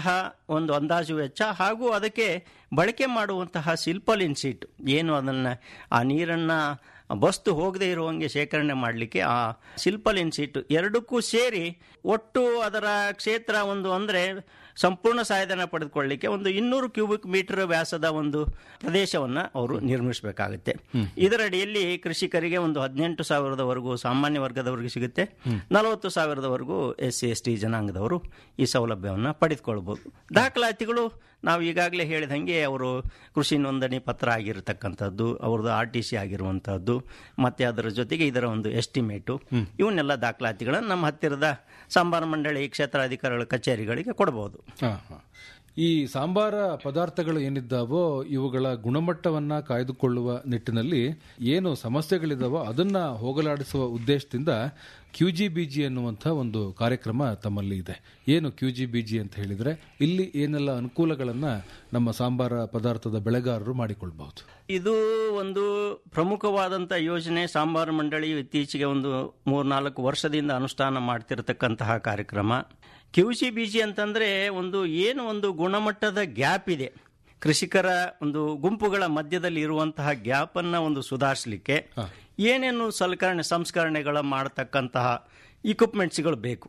ಒಂದು ಅಂದಾಜು ವೆಚ್ಚ ಹಾಗೂ ಅದಕ್ಕೆ ಬಳಕೆ ಮಾಡುವಂತಹ ಸಿಲ್ಪಲಿನ್ ಸೀಟ್ ಏನು ಅದನ್ನು ಆ ನೀರನ್ನು ಬಸ್ತು ಹೋಗದೇ ಇರುವಂಗೆ ಶೇಖರಣೆ ಮಾಡಲಿಕ್ಕೆ ಆ ಸಿಲ್ಪಲಿನ್ ಸೀಟು ಎರಡಕ್ಕೂ ಸೇರಿ ಒಟ್ಟು ಅದರ ಕ್ಷೇತ್ರ ಒಂದು ಅಂದರೆ ಸಂಪೂರ್ಣ ಸಹಾಯಧನ ಪಡೆದುಕೊಳ್ಳಲಿಕ್ಕೆ ಒಂದು ಇನ್ನೂರು ಕ್ಯೂಬಿಕ್ ಮೀಟರ್ ವ್ಯಾಸದ ಒಂದು ಪ್ರದೇಶವನ್ನು ಅವರು ನಿರ್ಮಿಸಬೇಕಾಗುತ್ತೆ ಇದರಡಿಯಲ್ಲಿ ಕೃಷಿಕರಿಗೆ ಒಂದು ಹದಿನೆಂಟು ಸಾವಿರದವರೆಗೂ ಸಾಮಾನ್ಯ ವರ್ಗದವರಿಗೆ ಸಿಗುತ್ತೆ ನಲವತ್ತು ಸಾವಿರದವರೆಗೂ ಎಸ್ ಸಿ ಎಸ್ ಟಿ ಜನಾಂಗದವರು ಈ ಸೌಲಭ್ಯವನ್ನು ಪಡೆದುಕೊಳ್ಬೋದು ದಾಖಲಾತಿಗಳು ನಾವು ಈಗಾಗಲೇ ಹೇಳಿದಂಗೆ ಅವರು ಕೃಷಿ ನೋಂದಣಿ ಪತ್ರ ಆಗಿರತಕ್ಕಂಥದ್ದು ಅವ್ರದ್ದು ಆರ್ ಟಿ ಸಿ ಆಗಿರುವಂಥದ್ದು ಮತ್ತೆ ಅದರ ಜೊತೆಗೆ ಇದರ ಒಂದು ಎಸ್ಟಿಮೇಟು ಇವನ್ನೆಲ್ಲ ದಾಖಲಾತಿಗಳನ್ನು ನಮ್ಮ ಹತ್ತಿರದ ಸಂಬಾರ ಮಂಡಳಿ ಕ್ಷೇತ್ರಾಧಿಕಾರಿಗಳ ಕಚೇರಿಗಳಿಗೆ ಕೊಡಬಹುದು ಹಾ, ಹಾ. ಈ ಸಾಂಬಾರ ಪದಾರ್ಥಗಳು ಏನಿದ್ದಾವೋ ಇವುಗಳ ಗುಣಮಟ್ಟವನ್ನ ಕಾಯ್ದುಕೊಳ್ಳುವ ನಿಟ್ಟಿನಲ್ಲಿ ಏನು ಸಮಸ್ಯೆಗಳಿದಾವೋ ಅದನ್ನ ಹೋಗಲಾಡಿಸುವ ಉದ್ದೇಶದಿಂದ ಕ್ಯೂ ಜಿ ಬಿ ಜಿ ಅನ್ನುವಂಥ ಒಂದು ಕಾರ್ಯಕ್ರಮ ತಮ್ಮಲ್ಲಿ ಇದೆ ಏನು ಕ್ಯೂ ಜಿ ಬಿ ಜಿ ಅಂತ ಹೇಳಿದ್ರೆ ಇಲ್ಲಿ ಏನೆಲ್ಲ ಅನುಕೂಲಗಳನ್ನ ನಮ್ಮ ಸಾಂಬಾರ ಪದಾರ್ಥದ ಬೆಳೆಗಾರರು ಮಾಡಿಕೊಳ್ಬಹುದು ಇದು ಒಂದು ಪ್ರಮುಖವಾದಂಥ ಯೋಜನೆ ಸಾಂಬಾರು ಮಂಡಳಿ ಇತ್ತೀಚೆಗೆ ಒಂದು ಮೂರ್ನಾಲ್ಕು ವರ್ಷದಿಂದ ಅನುಷ್ಠಾನ ಮಾಡ್ತಿರತಕ್ಕಂತಹ ಕಾರ್ಯಕ್ರಮ ಕ್ಯೂ ಸಿ ಬಿ ಜಿ ಅಂತಂದರೆ ಒಂದು ಏನು ಒಂದು ಗುಣಮಟ್ಟದ ಗ್ಯಾಪ್ ಇದೆ ಕೃಷಿಕರ ಒಂದು ಗುಂಪುಗಳ ಮಧ್ಯದಲ್ಲಿ ಇರುವಂತಹ ಗ್ಯಾಪನ್ನು ಒಂದು ಸುಧಾರಿಸಲಿಕ್ಕೆ ಏನೇನು ಸಲಕರಣೆ ಸಂಸ್ಕರಣೆಗಳ ಮಾಡತಕ್ಕಂತಹ ಇಕ್ವಿಪ್ಮೆಂಟ್ಸ್ಗಳು ಬೇಕು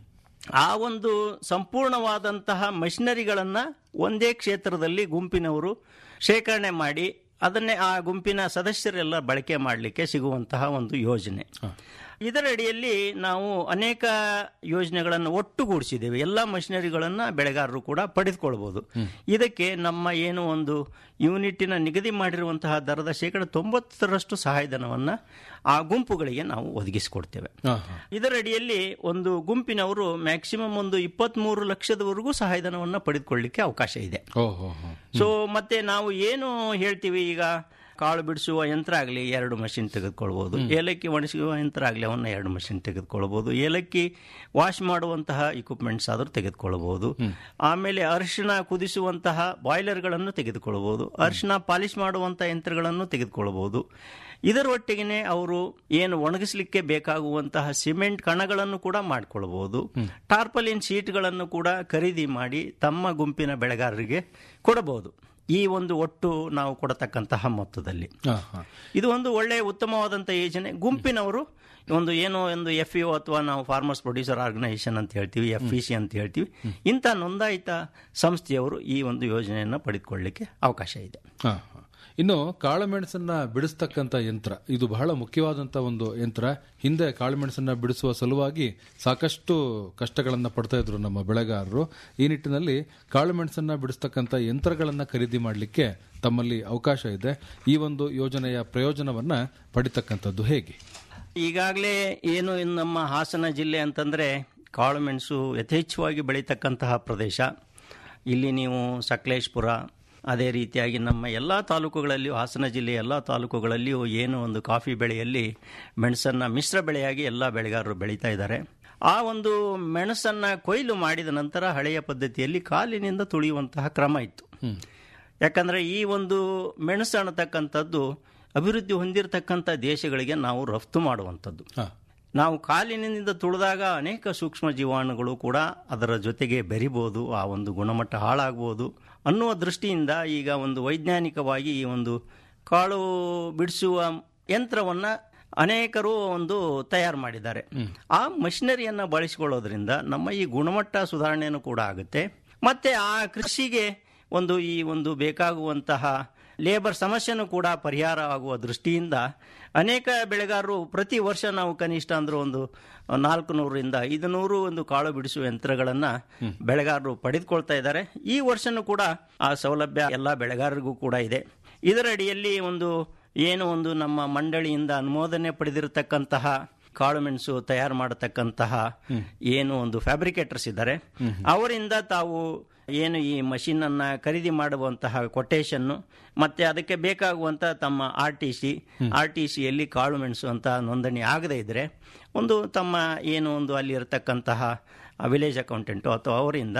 ಆ ಒಂದು ಸಂಪೂರ್ಣವಾದಂತಹ ಮಷಿನರಿಗಳನ್ನು ಒಂದೇ ಕ್ಷೇತ್ರದಲ್ಲಿ ಗುಂಪಿನವರು ಶೇಖರಣೆ ಮಾಡಿ ಅದನ್ನೇ ಆ ಗುಂಪಿನ ಸದಸ್ಯರೆಲ್ಲ ಬಳಕೆ ಮಾಡಲಿಕ್ಕೆ ಸಿಗುವಂತಹ ಒಂದು ಯೋಜನೆ ಇದರ ಅಡಿಯಲ್ಲಿ ನಾವು ಅನೇಕ ಯೋಜನೆಗಳನ್ನು ಒಟ್ಟುಗೂಡಿಸಿದ್ದೇವೆ ಎಲ್ಲ ಮಷಿನರಿಗಳನ್ನು ಬೆಳೆಗಾರರು ಕೂಡ ಪಡೆದುಕೊಳ್ಬೋದು ಇದಕ್ಕೆ ನಮ್ಮ ಏನು ಒಂದು ಯೂನಿಟಿನ ನಿಗದಿ ಮಾಡಿರುವಂತಹ ದರದ ಶೇಕಡ ತೊಂಬತ್ತರಷ್ಟು ಸಹಾಯಧನವನ್ನು ಆ ಗುಂಪುಗಳಿಗೆ ನಾವು ಒದಗಿಸಿಕೊಡ್ತೇವೆ ಇದರ ಅಡಿಯಲ್ಲಿ ಒಂದು ಗುಂಪಿನವರು ಮ್ಯಾಕ್ಸಿಮಮ್ ಒಂದು ಇಪ್ಪತ್ಮೂರು ಲಕ್ಷದವರೆಗೂ ಸಹಾಯಧನವನ್ನು ಪಡೆದುಕೊಳ್ಳಲಿಕ್ಕೆ ಅವಕಾಶ ಇದೆ ಓಹೋ ಸೊ ಮತ್ತೆ ನಾವು ಏನು ಹೇಳ್ತೀವಿ ಈಗ ಕಾಳು ಬಿಡಿಸುವ ಯಂತ್ರ ಆಗಲಿ ಎರಡು ಮಷಿನ್ ತೆಗೆದುಕೊಳ್ಬೋದು ಏಲಕ್ಕಿ ಒಣಗಿಸುವ ಯಂತ್ರ ಆಗಲಿ ಅವನ್ನ ಎರಡು ಮಷಿನ್ ತೆಗೆದುಕೊಳ್ಬೋದು ಏಲಕ್ಕಿ ವಾಶ್ ಮಾಡುವಂತಹ ಇಕ್ವಿಪ್ಮೆಂಟ್ಸ್ ಆದರೂ ತೆಗೆದುಕೊಳ್ಬೋದು ಆಮೇಲೆ ಅರಿಶಿಣ ಕುದಿಸುವಂತಹ ಬಾಯ್ಲರ್ಗಳನ್ನು ತೆಗೆದುಕೊಳ್ಬೋದು ಅರಿಶಿಣ ಪಾಲಿಶ್ ಮಾಡುವಂಥ ಯಂತ್ರಗಳನ್ನು ತೆಗೆದುಕೊಳ್ಬೋದು ಇದರೊಟ್ಟಿಗೆ ಅವರು ಏನು ಒಣಗಿಸಲಿಕ್ಕೆ ಬೇಕಾಗುವಂತಹ ಸಿಮೆಂಟ್ ಕಣಗಳನ್ನು ಕೂಡ ಮಾಡಿಕೊಳ್ಬಹುದು ಟಾರ್ಪಲಿನ್ ಶೀಟ್ಗಳನ್ನು ಕೂಡ ಖರೀದಿ ಮಾಡಿ ತಮ್ಮ ಗುಂಪಿನ ಬೆಳೆಗಾರರಿಗೆ ಕೊಡಬಹುದು ಈ ಒಂದು ಒಟ್ಟು ನಾವು ಕೊಡತಕ್ಕಂತಹ ಮೊತ್ತದಲ್ಲಿ ಹಾ, ಹಾ. ಇದು ಒಂದು ಒಳ್ಳೆಯ ಉತ್ತಮವಾದಂಥ ಯೋಜನೆ ಗುಂಪಿನವರು ಒಂದು ಏನೋ ಒಂದು ಎಫ್ ಇಒ ಅಥವಾ ನಾವು ಫಾರ್ಮರ್ಸ್ ಪ್ರೊಡ್ಯೂಸರ್ ಆರ್ಗನೈಸೇಷನ್ ಅಂತ ಹೇಳ್ತೀವಿ ಎಫ್ ಇ ಸಿ ಅಂತ ಹೇಳ್ತೀವಿ ಇಂಥ ನೋಂದಾಯಿತ ಸಂಸ್ಥೆಯವರು ಈ ಒಂದು ಯೋಜನೆಯನ್ನು ಪಡೆದುಕೊಳ್ಳಲಿಕ್ಕೆ ಅವಕಾಶ ಇದೆ ಹಾ, ಹಾ. ಇನ್ನು ಕಾಳುಮೆಣಸನ್ನ ಬಿಡಿಸ್ತಕ್ಕಂಥ ಯಂತ್ರ ಇದು ಬಹಳ ಮುಖ್ಯವಾದಂತ ಒಂದು ಯಂತ್ರ ಹಿಂದೆ ಕಾಳುಮೆಣಸನ್ನ ಬಿಡಿಸುವ ಸಲುವಾಗಿ ಸಾಕಷ್ಟು ಕಷ್ಟಗಳನ್ನ ಪಡ್ತಾ ಇದ್ರು ನಮ್ಮ ಬೆಳೆಗಾರರು ಈ ನಿಟ್ಟಿನಲ್ಲಿ ಕಾಳುಮೆಣಸನ್ನ ಬಿಡಿಸ್ತಕ್ಕಂಥ ಯಂತ್ರಗಳನ್ನ ಖರೀದಿ ಮಾಡಲಿಕ್ಕೆ ತಮ್ಮಲ್ಲಿ ಅವಕಾಶ ಇದೆ ಈ ಒಂದು ಯೋಜನೆಯ ಪ್ರಯೋಜನವನ್ನ ಪಡಿತಕ್ಕಂಥದ್ದು ಹೇಗೆ ಈಗಾಗಲೇ ಏನು ಇನ್ನು ನಮ್ಮ ಹಾಸನ ಜಿಲ್ಲೆ ಅಂತಂದರೆ ಕಾಳುಮೆಣಸು ಯಥೇಚ್ಛವಾಗಿ ಬೆಳೀತಕ್ಕಂತಹ ಪ್ರದೇಶ ಇಲ್ಲಿ ನೀವು ಸಕಲೇಶ್ಪುರ ಅದೇ ರೀತಿಯಾಗಿ ನಮ್ಮ ಎಲ್ಲ ತಾಲೂಕುಗಳಲ್ಲಿಯೂ ಹಾಸನ ಜಿಲ್ಲೆಯ ಎಲ್ಲ ತಾಲೂಕುಗಳಲ್ಲಿಯೂ ಏನು ಒಂದು ಕಾಫಿ ಬೆಳೆಯಲ್ಲಿ ಮೆಣಸನ್ನು ಮಿಶ್ರ ಬೆಳೆಯಾಗಿ ಎಲ್ಲ ಬೆಳೆಗಾರರು ಬೆಳೀತಾ ಇದ್ದಾರೆ ಆ ಒಂದು ಮೆಣಸನ್ನು ಕೊಯ್ಲು ಮಾಡಿದ ನಂತರ ಹಳೆಯ ಪದ್ಧತಿಯಲ್ಲಿ ಕಾಲಿನಿಂದ ತುಳಿಯುವಂತಹ ಕ್ರಮ ಇತ್ತು ಯಾಕಂದರೆ ಈ ಒಂದು ಮೆಣಸು ಅನ್ನತಕ್ಕಂಥದ್ದು ಅಭಿವೃದ್ಧಿ ಹೊಂದಿರತಕ್ಕಂಥ ದೇಶಗಳಿಗೆ ನಾವು ರಫ್ತು ಮಾಡುವಂಥದ್ದು ಹಾ. ನಾವು ಕಾಲಿನಿಂದ ತುಳಿದಾಗ ಅನೇಕ ಸೂಕ್ಷ್ಮ ಜೀವಾಣುಗಳು ಕೂಡ ಅದರ ಜೊತೆಗೆ ಬೆರಿಬೋದು ಆ ಒಂದು ಗುಣಮಟ್ಟ ಹಾಳಾಗ್ಬೋದು ಅನ್ನುವ ದೃಷ್ಟಿಯಿಂದ ಈಗ ಒಂದು ವೈಜ್ಞಾನಿಕವಾಗಿ ಈ ಒಂದು ಕಾಳು ಬಿಡಿಸುವ ಯಂತ್ರವನ್ನು ಅನೇಕರು ಒಂದು ತಯಾರು ಮಾಡಿದ್ದಾರೆ ಆ ಮಷಿನರಿಯನ್ನು ಬಳಸಿಕೊಳ್ಳೋದ್ರಿಂದ ನಮ್ಮ ಈ ಗುಣಮಟ್ಟ ಸುಧಾರಣೆಯೂ ಕೂಡ ಆಗುತ್ತೆ ಮತ್ತೆ ಆ ಕೃಷಿಗೆ ಒಂದು ಈ ಒಂದು ಬೇಕಾಗುವಂತಹ ಲೇಬರ್ ಸಮಸ್ಯೆನೂ ಕೂಡ ಪರಿಹಾರ ಆಗುವ ದೃಷ್ಟಿಯಿಂದ ಅನೇಕ ಬೆಳೆಗಾರರು ಪ್ರತಿ ವರ್ಷ ನಾವು ಕನಿಷ್ಠ ಅಂದ್ರೆ ಒಂದು ನಾಲ್ಕು ನೂರರಿಂದ ಐದು ನೂರು ಒಂದು ಕಾಳು ಬಿಡಿಸುವ ಯಂತ್ರಗಳನ್ನು ಬೆಳೆಗಾರರು ಪಡೆದುಕೊಳ್ತಾ ಇದ್ದಾರೆ ಈ ವರ್ಷನೂ ಕೂಡ ಆ ಸೌಲಭ್ಯ ಎಲ್ಲ ಬೆಳೆಗಾರರಿಗೂ ಕೂಡ ಇದೆ ಇದರ ಅಡಿಯಲ್ಲಿ ಒಂದು ಏನು ಒಂದು ನಮ್ಮ ಮಂಡಳಿಯಿಂದ ಅನುಮೋದನೆ ಪಡೆದಿರತಕ್ಕಂತಹ ಕಾಳುಮೆಣಸು ತಯಾರು ಮಾಡತಕ್ಕಂತಹ ಏನು ಒಂದು ಫ್ಯಾಬ್ರಿಕೇಟರ್ಸ್ ಇದ್ದಾರೆ ಅವರಿಂದ ತಾವು ಏನು ಈ ಮಷಿನ್ ಅನ್ನ ಖರೀದಿ ಮಾಡುವಂತಹ ಕೊಟೇಶನ್ನು ಮತ್ತೆ ಅದಕ್ಕೆ ಬೇಕಾಗುವಂತ ತಮ್ಮ R T C R T ಸಿಯಲ್ಲಿ ಕಾಳು ಮೆಣಸು ಅಂತ ನೋಂದಣಿ ಆಗದೇ ಇದ್ರೆ ಒಂದು ತಮ್ಮ ಏನು ಒಂದು ಅಲ್ಲಿ ಇರತಕ್ಕಂತಹ ವಿಲೇಜ್ ಅಕೌಂಟೆಂಟು ಅಥವಾ ಅವರಿಂದ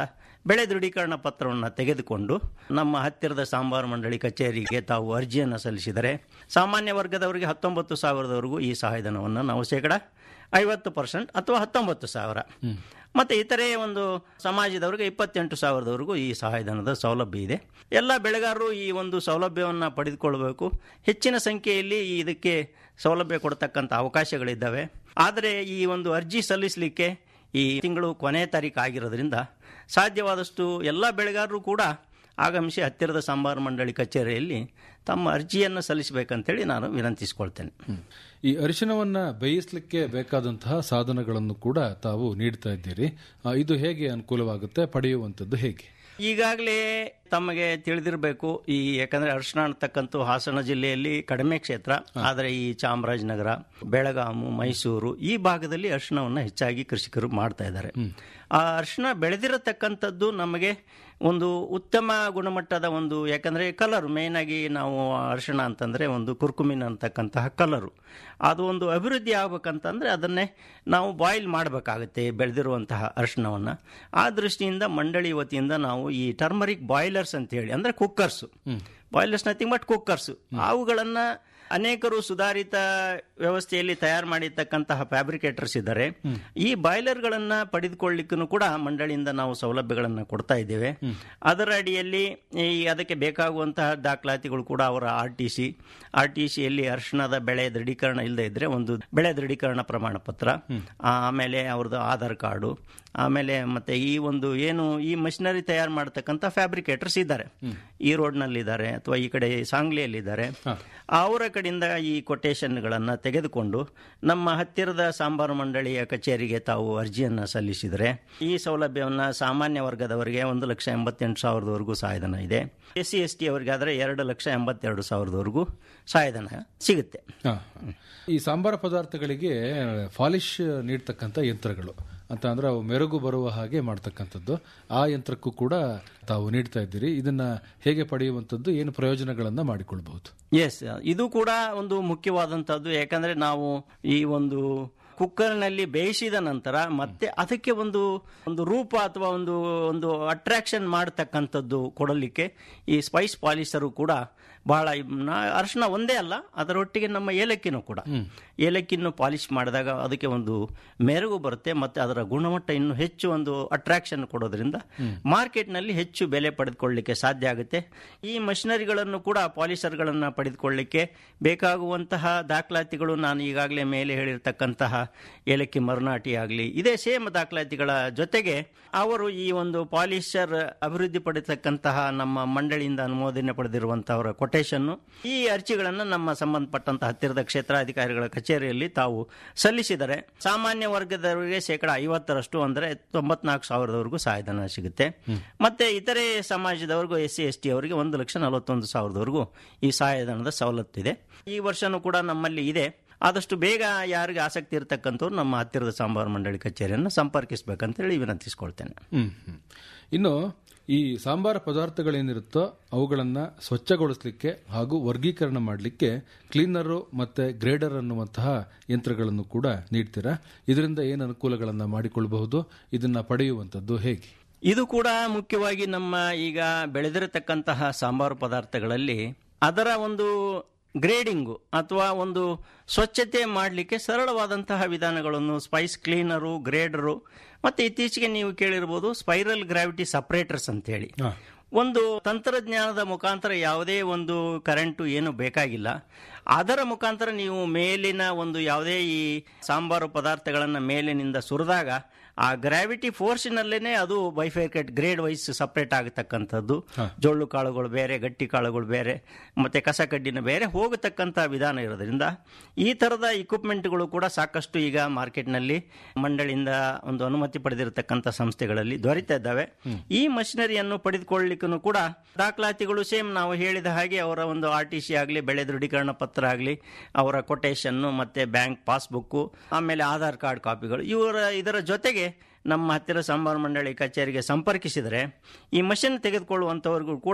ಬೆಳೆ ದೃಢೀಕರಣ ಪತ್ರವನ್ನು ತೆಗೆದುಕೊಂಡು ನಮ್ಮ ಹತ್ತಿರದ ಸಾಂಬಾರು ಮಂಡಳಿ ಕಚೇರಿಗೆ ತಾವು ಅರ್ಜಿಯನ್ನು ಸಲ್ಲಿಸಿದರೆ ಸಾಮಾನ್ಯ ವರ್ಗದವರಿಗೆ ಹತ್ತೊಂಬತ್ತು ಸಾವಿರದವರೆಗೂ ಈ ಸಹಾಯಧನವನ್ನು ನಾವು ಶೇಕಡ ಐವತ್ತು ಪರ್ಸೆಂಟ್ ಅಥವಾ ಹತ್ತೊಂಬತ್ತು ಸಾವಿರ ಮತ್ತು ಇತರೆ ಒಂದು ಸಮಾಜದವರಿಗೆ ಇಪ್ಪತ್ತೆಂಟು ಸಾವಿರದವರೆಗೂ ಈ ಸಹಾಯಧನದ ಸೌಲಭ್ಯ ಇದೆ ಎಲ್ಲ ಬೆಳೆಗಾರರು ಈ ಒಂದು ಸೌಲಭ್ಯವನ್ನು ಪಡೆದುಕೊಳ್ಬೇಕು ಹೆಚ್ಚಿನ ಸಂಖ್ಯೆಯಲ್ಲಿ ಇದಕ್ಕೆ ಸೌಲಭ್ಯ ಕೊಡ್ತಕ್ಕಂಥ ಅವಕಾಶಗಳಿದ್ದಾವೆ ಆದರೆ ಈ ಒಂದು ಅರ್ಜಿ ಸಲ್ಲಿಸಲಿಕ್ಕೆ ಈ ತಿಂಗಳು ಕೊನೆ ತಾರೀಕು ಆಗಿರೋದ್ರಿಂದ ಸಾಧ್ಯವಾದಷ್ಟು ಎಲ್ಲ ಬೆಳೆಗಾರರು ಕೂಡ ಆಗಮಿಸಿ ಹತ್ತಿರದ ಸಾಂಬಾರು ಮಂಡಳಿ ಕಚೇರಿಯಲ್ಲಿ ತಮ್ಮ ಅರ್ಜಿಯನ್ನು ಸಲ್ಲಿಸಬೇಕಂತೇಳಿ ನಾನು ವಿನಂತಿಸಿಕೊಳ್ತೇನೆ ಈ ಅರಿಶಿನವನ್ನ ಬೇಯಿಸಲಿಕ್ಕೆ ಬೇಕಾದಂತಹ ಸಾಧನಗಳನ್ನು ಕೂಡ ತಾವು ನೀಡ್ತಾ ಇದ್ದೀರಿ ಆ, ಇದು ಹೇಗೆ ಅನುಕೂಲವಾಗುತ್ತೆ ಪಡೆಯುವಂಥದ್ದು ಹೇಗೆ ಈಗಾಗಲೇ ತಮಗೆ ತಿಳಿದಿರಬೇಕು ಈ ಯಾಕಂದ್ರೆ ಅರಿಶಿನ ಅಂತಕ್ಕಂಥ ಹಾಸನ ಜಿಲ್ಲೆಯಲ್ಲಿ ಕಡಿಮೆ ಕ್ಷೇತ್ರ ಆದರೆ ಈ ಚಾಮರಾಜನಗರ ಬೆಳಗಾಮು ಮೈಸೂರು ಈ ಭಾಗದಲ್ಲಿ ಅರಿಶಿನವನ್ನು ಹೆಚ್ಚಾಗಿ ಕೃಷಿಕರು ಮಾಡ್ತಾ ಇದ್ದಾರೆ ಆ ಅರಿಶಿನ ಬೆಳೆದಿರತಕ್ಕಂಥದ್ದು ನಮಗೆ ಒಂದು ಉತ್ತಮ ಗುಣಮಟ್ಟದ ಒಂದು ಯಾಕಂದ್ರೆ ಕಲರ್ ಮೇನ್ ಆಗಿ ನಾವು ಅರಿಶಿಣ ಅಂತಂದ್ರೆ ಒಂದು ಕುರ್ಕುಮಿನ್ ಅಂತಕ್ಕಂತಹ ಕಲರು ಅದು ಒಂದು ಅಭಿವೃದ್ಧಿ ಆಗ್ಬೇಕಂತಂದ್ರೆ ಅದನ್ನೇ ನಾವು ಬಾಯ್ಲ್ ಮಾಡಬೇಕಾಗುತ್ತೆ ಬೆಳೆದಿರುವಂತಹ ಅರಿಶಿಣವನ್ನು ಆ ದೃಷ್ಟಿಯಿಂದ ಮಂಡಳಿ ವತಿಯಿಂದ ನಾವು ಈ ಟರ್ಮರಿಕ್ ಬಾಯ್ಲರ್ಸ್ ಅಂತ ಹೇಳಿ ಅಂದ್ರೆ cookers boilers nothing but cookers ಅವುಗಳನ್ನ ಅನೇಕರು ಸುಧಾರಿತ ವ್ಯವಸ್ಥೆಯಲ್ಲಿ ತಯಾರು ಮಾಡಿರ್ತಕ್ಕಂತಹ ಫ್ಯಾಬ್ರಿಕೇಟರ್ಸ್ ಇದ್ದಾರೆ ಈ ಬಾಯ್ಲರ್ಗಳನ್ನ ಪಡೆದುಕೊಳ್ಳಿಕ್ಕೂ ಕೂಡ ಮಂಡಳಿಯಿಂದ ನಾವು ಸೌಲಭ್ಯಗಳನ್ನು ಕೊಡ್ತಾ ಇದ್ದೇವೆ ಅದರ ಅಡಿಯಲ್ಲಿ ಈ ಅದಕ್ಕೆ ಬೇಕಾಗುವಂತಹ ದಾಖಲಾತಿಗಳು ಕೂಡ ಅವರ R T C R T ಸಿಯಲ್ಲಿ ಅರಿಶಿಣದ ಬೆಳೆ ದೃಢೀಕರಣ ಇಲ್ಲದೆ ಇದ್ರೆ ಒಂದು ಬೆಳೆ ದೃಢೀಕರಣ ಪ್ರಮಾಣ ಪತ್ರ ಆಮೇಲೆ ಅವ್ರದ್ದು ಆಧಾರ್ ಕಾರ್ಡು ಆಮೇಲೆ ಮತ್ತೆ ಈ ಒಂದು ಏನು ಈ ಮಷಿನರಿ ತಯಾರು ಮಾಡತಕ್ಕಂಥ ಫ್ಯಾಬ್ರಿಕೇಟರ್ಸ್ ಇದ್ದಾರೆ ಈ ರೋಡ್ನಲ್ಲಿ ಇದ್ದಾರೆ ಅಥವಾ ಈ ಕಡೆ ಸಾಂಗ್ಲಿಯಲ್ಲಿದ್ದಾರೆ ಅವರ ಕಡೆಯಿಂದ ಈ ಕೊಟೇಶನ್ಗಳನ್ನು ತೆಗೆದುಕೊಂಡು ನಮ್ಮ ಹತ್ತಿರದ ಸಾಂಬಾರು ಮಂಡಳಿಯ ಕಚೇರಿಗೆ ತಾವು ಅರ್ಜಿಯನ್ನು ಸಲ್ಲಿಸಿದರೆ ಈ ಸೌಲಭ್ಯವನ್ನು ಸಾಮಾನ್ಯ ವರ್ಗದವರಿಗೆ ಒಂದು ಲಕ್ಷ ಎಂಬತ್ತೆಂಟು ಸಾವಿರದವರೆಗೂ ಸಹಾಯಧನ ಇದೆ ಎಸ್ ಸಿ ಎಸ್ ಟಿ ಅವರಿಗಾದರೆ ಎರಡು ಲಕ್ಷ ಎಂಬತ್ತೆರಡು ಸಾವಿರದವರೆಗೂ ಸಹಾಯಧನ ಸಿಗುತ್ತೆ ಹಾ. ಈ ಸಾಂಬಾರ ಪದಾರ್ಥಗಳಿಗೆ ಫಾಲಿಶ್ ನೀಡ್ತಕ್ಕಂಥ ಯಂತ್ರಗಳು ಅಂತ ಅಂದ್ರೆ ಅವು ಮೆರುಗು ಬರುವ ಹಾಗೆ ಮಾಡ್ತಕ್ಕಂಥದ್ದು ಆ ಯಂತ್ರಕ್ಕೂ ಕೂಡ ತಾವು ನೀಡ್ತಾ ಇದ್ದೀರಿ ಇದನ್ನ ಹೇಗೆ ಪಡೆಯುವಂಥದ್ದು ಏನು ಪ್ರಯೋಜನಗಳನ್ನ ಮಾಡಿಕೊಳ್ಬಹುದು ಎಸ್ ಇದು ಕೂಡ ಒಂದು ಮುಖ್ಯವಾದಂತಹದ್ದು ಯಾಕಂದ್ರೆ ನಾವು ಈ ಒಂದು ಕುಕ್ಕರ್ನಲ್ಲಿ ಬೇಯಿಸಿದ ನಂತರ ಮತ್ತೆ ಅದಕ್ಕೆ ಒಂದು ಒಂದು ರೂಪ ಅಥವಾ ಒಂದು ಒಂದು ಅಟ್ರಾಕ್ಷನ್ ಮಾಡತಕ್ಕಂಥದ್ದು ಕೊಡಲಿಕ್ಕೆ ಈ ಸ್ಪೈಸ್ ಪಾಲಿಸರು ಕೂಡ ಬಹಳ ಅರಿಶಿನ ಒಂದೇ ಅಲ್ಲ ಅದರೊಟ್ಟಿಗೆ ನಮ್ಮ ಏಲಕ್ಕಿನೂ ಕೂಡ ಏಲಕ್ಕಿಯನ್ನು ಪಾಲಿಶ್ ಮಾಡಿದಾಗ ಅದಕ್ಕೆ ಒಂದು ಮೆರುಗು ಬರುತ್ತೆ ಮತ್ತೆ ಅದರ ಗುಣಮಟ್ಟ ಇನ್ನು ಹೆಚ್ಚು ಒಂದು ಅಟ್ರಾಕ್ಷನ್ ಕೊಡೋದ್ರಿಂದ ಮಾರ್ಕೆಟ್ನಲ್ಲಿ ಹೆಚ್ಚು ಬೆಲೆ ಪಡೆದುಕೊಳ್ಳಲಿಕ್ಕೆ ಸಾಧ್ಯ ಆಗುತ್ತೆ ಈ ಮಷಿನರಿಗಳನ್ನು ಕೂಡ ಪಾಲಿಸರ್ಗಳನ್ನು ಪಡೆದುಕೊಳ್ಳಲಿಕ್ಕೆ ಬೇಕಾಗುವಂತಹ ದಾಖಲಾತಿಗಳು ನಾನು ಈಗಾಗಲೇ ಮೇಲೆ ಹೇಳಿರ್ತಕ್ಕಂತಹ ಏಲಕ್ಕಿ ಮರುನಾಟಿ ಆಗಲಿ ಇದೇ ಸೇಮ್ ದಾಖಲಾತಿಗಳ ಜೊತೆಗೆ ಅವರು ಈ ಒಂದು ಪಾಲಿಶರ್ ಅಭಿವೃದ್ಧಿ ಪಡಿತಕ್ಕಂತಹ ನಮ್ಮ ಮಂಡಳಿಯಿಂದ ಅನುಮೋದನೆ ಪಡೆದಿರುವಂತಹವರ ಕೊಟೇಶನ್ ಈ ಅರ್ಜಿಗಳನ್ನು ನಮ್ಮ ಸಂಬಂಧಪಟ್ಟಂತಹ ಹತ್ತಿರದ ಕ್ಷೇತ್ರಾಧಿಕಾರಿಗಳ ಕಚೇರಿಯಲ್ಲಿ ತಾವು ಸಲ್ಲಿಸಿದರೆ ಸಾಮಾನ್ಯ ವರ್ಗದವರಿಗೆ ಶೇಕಡ ಐವತ್ತರಷ್ಟು ಅಂದರೆ ತೊಂಬತ್ನಾಲ್ಕು ಸಾವಿರದವರೆಗೂ ಸಹಾಯಧನ ಸಿಗುತ್ತೆ ಮತ್ತೆ ಇತರೆ ಸಮಾಜದವರೆಗೂ ಎಸ್ ಸಿ ಎಸ್ ಟಿ ಅವರಿಗೆ ಒಂದು ಲಕ್ಷ ನಲವತ್ತೊಂದು ಸಾವಿರದವರೆಗೂ ಈ ಸಹಾಯಧನದ ಸವಲತ್ತಿದೆ ಈ ವರ್ಷನೂ ಕೂಡ ನಮ್ಮಲ್ಲಿ ಇದೆ ಆದಷ್ಟು ಬೇಗ ಯಾರಿಗೆ ಆಸಕ್ತಿ ಇರತಕ್ಕಂಥವ್ರು ನಮ್ಮ ಹತ್ತಿರದ ಸಾಂಬಾರು ಮಂಡಳಿ ಕಚೇರಿಯನ್ನು ಸಂಪರ್ಕಿಸಬೇಕಂತೇಳಿ ವಿನಂತಿಸಿಕೊಳ್ತೇನೆ ಹ್ಮ್ ಹ್ಮ್. ಇನ್ನು ಈ ಸಾಂಬಾರ ಪದಾರ್ಥಗಳೇನಿರುತ್ತೋ ಅವುಗಳನ್ನ ಸ್ವಚ್ಛಗೊಳಿಸಲಿಕ್ಕೆ ಹಾಗೂ ವರ್ಗೀಕರಣ ಮಾಡಲಿಕ್ಕೆ ಕ್ಲೀನರು ಮತ್ತೆ ಗ್ರೇಡರ್ ಅನ್ನುವಂತಹ ಯಂತ್ರಗಳನ್ನು ಕೂಡ ನೀಡ್ತೀರಾ ಇದರಿಂದ ಏನು ಅನುಕೂಲಗಳನ್ನ ಮಾಡಿಕೊಳ್ಳಬಹುದು ಇದನ್ನ ಪಡೆಯುವಂಥದ್ದು ಹೇಗೆ ಇದು ಕೂಡ ಮುಖ್ಯವಾಗಿ ನಮ್ಮ ಈಗ ಬೆಳೆದಿರತಕ್ಕಂತಹ ಸಾಂಬಾರು ಪದಾರ್ಥಗಳಲ್ಲಿ ಅದರ ಒಂದು ಗ್ರೇಡಿಂಗು ಅಥವಾ ಒಂದು ಸ್ವಚ್ಛತೆ ಮಾಡಲಿಕ್ಕೆ ಸರಳವಾದಂತಹ ವಿಧಾನಗಳನ್ನು ಸ್ಪೈಸ್ ಕ್ಲೀನರು ಗ್ರೇಡರು ಮತ್ತೆ ಇತ್ತೀಚೆಗೆ ನೀವು ಕೇಳಿರ್ಬೋದು ಸ್ಪೈರಲ್ ಗ್ರಾವಿಟಿ ಸಪರೇಟರ್ಸ್ ಅಂತೇಳಿ ಒಂದು ತಂತ್ರಜ್ಞಾನದ ಮುಖಾಂತರ ಯಾವುದೇ ಒಂದು ಕರೆಂಟು ಏನು ಬೇಕಾಗಿಲ್ಲ ಅದರ ಮುಖಾಂತರ ನೀವು ಮೇಲಿನ ಒಂದು ಯಾವುದೇ ಈ ಸಾಂಬಾರು ಪದಾರ್ಥಗಳನ್ನು ಮೇಲಿನಿಂದ ಸುರಿದಾಗ ಆ ಗ್ರಾವಿಟಿ ಫೋರ್ಸಿನಲ್ಲೇನೆ ಅದು ಬೈಫೇಕೆಟ್ ಗ್ರೇಡ್ ವೈಸ್ ಸಪರೇಟ್ ಆಗತಕ್ಕಂಥದ್ದು ಜೊಳ್ಳು ಕಾಳುಗಳು ಬೇರೆ ಗಟ್ಟಿ ಕಾಳುಗಳು ಬೇರೆ ಮತ್ತೆ ಕಸ ಕಡ್ಡಿನ ಬೇರೆ ಹೋಗತಕ್ಕಂಥ ವಿಧಾನ ಇರೋದ್ರಿಂದ ಈ ತರದ ಇಕ್ವಿಪ್ಮೆಂಟ್ಗಳು ಕೂಡ ಸಾಕಷ್ಟು ಈಗ ಮಾರ್ಕೆಟ್ನಲ್ಲಿ ಮಂಡಳಿಯಿಂದ ಒಂದು ಅನುಮತಿ ಪಡೆದಿರತಕ್ಕಂಥ ಸಂಸ್ಥೆಗಳಲ್ಲಿ ದೊರೀತಾ ಇದ್ದಾವೆ ಈ ಮಷಿನರಿಯನ್ನು ಪಡೆದುಕೊಳ್ಳಲಿಕ್ಕೂ ಕೂಡ ದಾಖಲಾತಿಗಳು ಸೇಮ್ ನಾವು ಹೇಳಿದ ಹಾಗೆ ಅವರ ಒಂದು ಆರ್ ಟಿ ಸಿ ಆಗಲಿ ಬೆಳೆ ದೃಢೀಕರಣ ಪತ್ರ ಆಗಲಿ ಅವರ ಕೊಟೇಶನ್ನು ಮತ್ತೆ ಬ್ಯಾಂಕ್ ಪಾಸ್ಬುಕ್ ಆಮೇಲೆ ಆಧಾರ್ ಕಾರ್ಡ್ ಕಾಪಿಗಳು ಇವರ ಇದರ ಜೊತೆಗೆ ನಮ್ಮ ಹತ್ತಿರ ಸಾಂಬಾರು ಮಂಡಳಿ ಕಚೇರಿಗೆ ಸಂಪರ್ಕಿಸಿದರೆ ಈ ಮಷಿನ್ ತೆಗೆದುಕೊಳ್ಳುವಂಥವ್ರಿಗೂ ಕೂಡ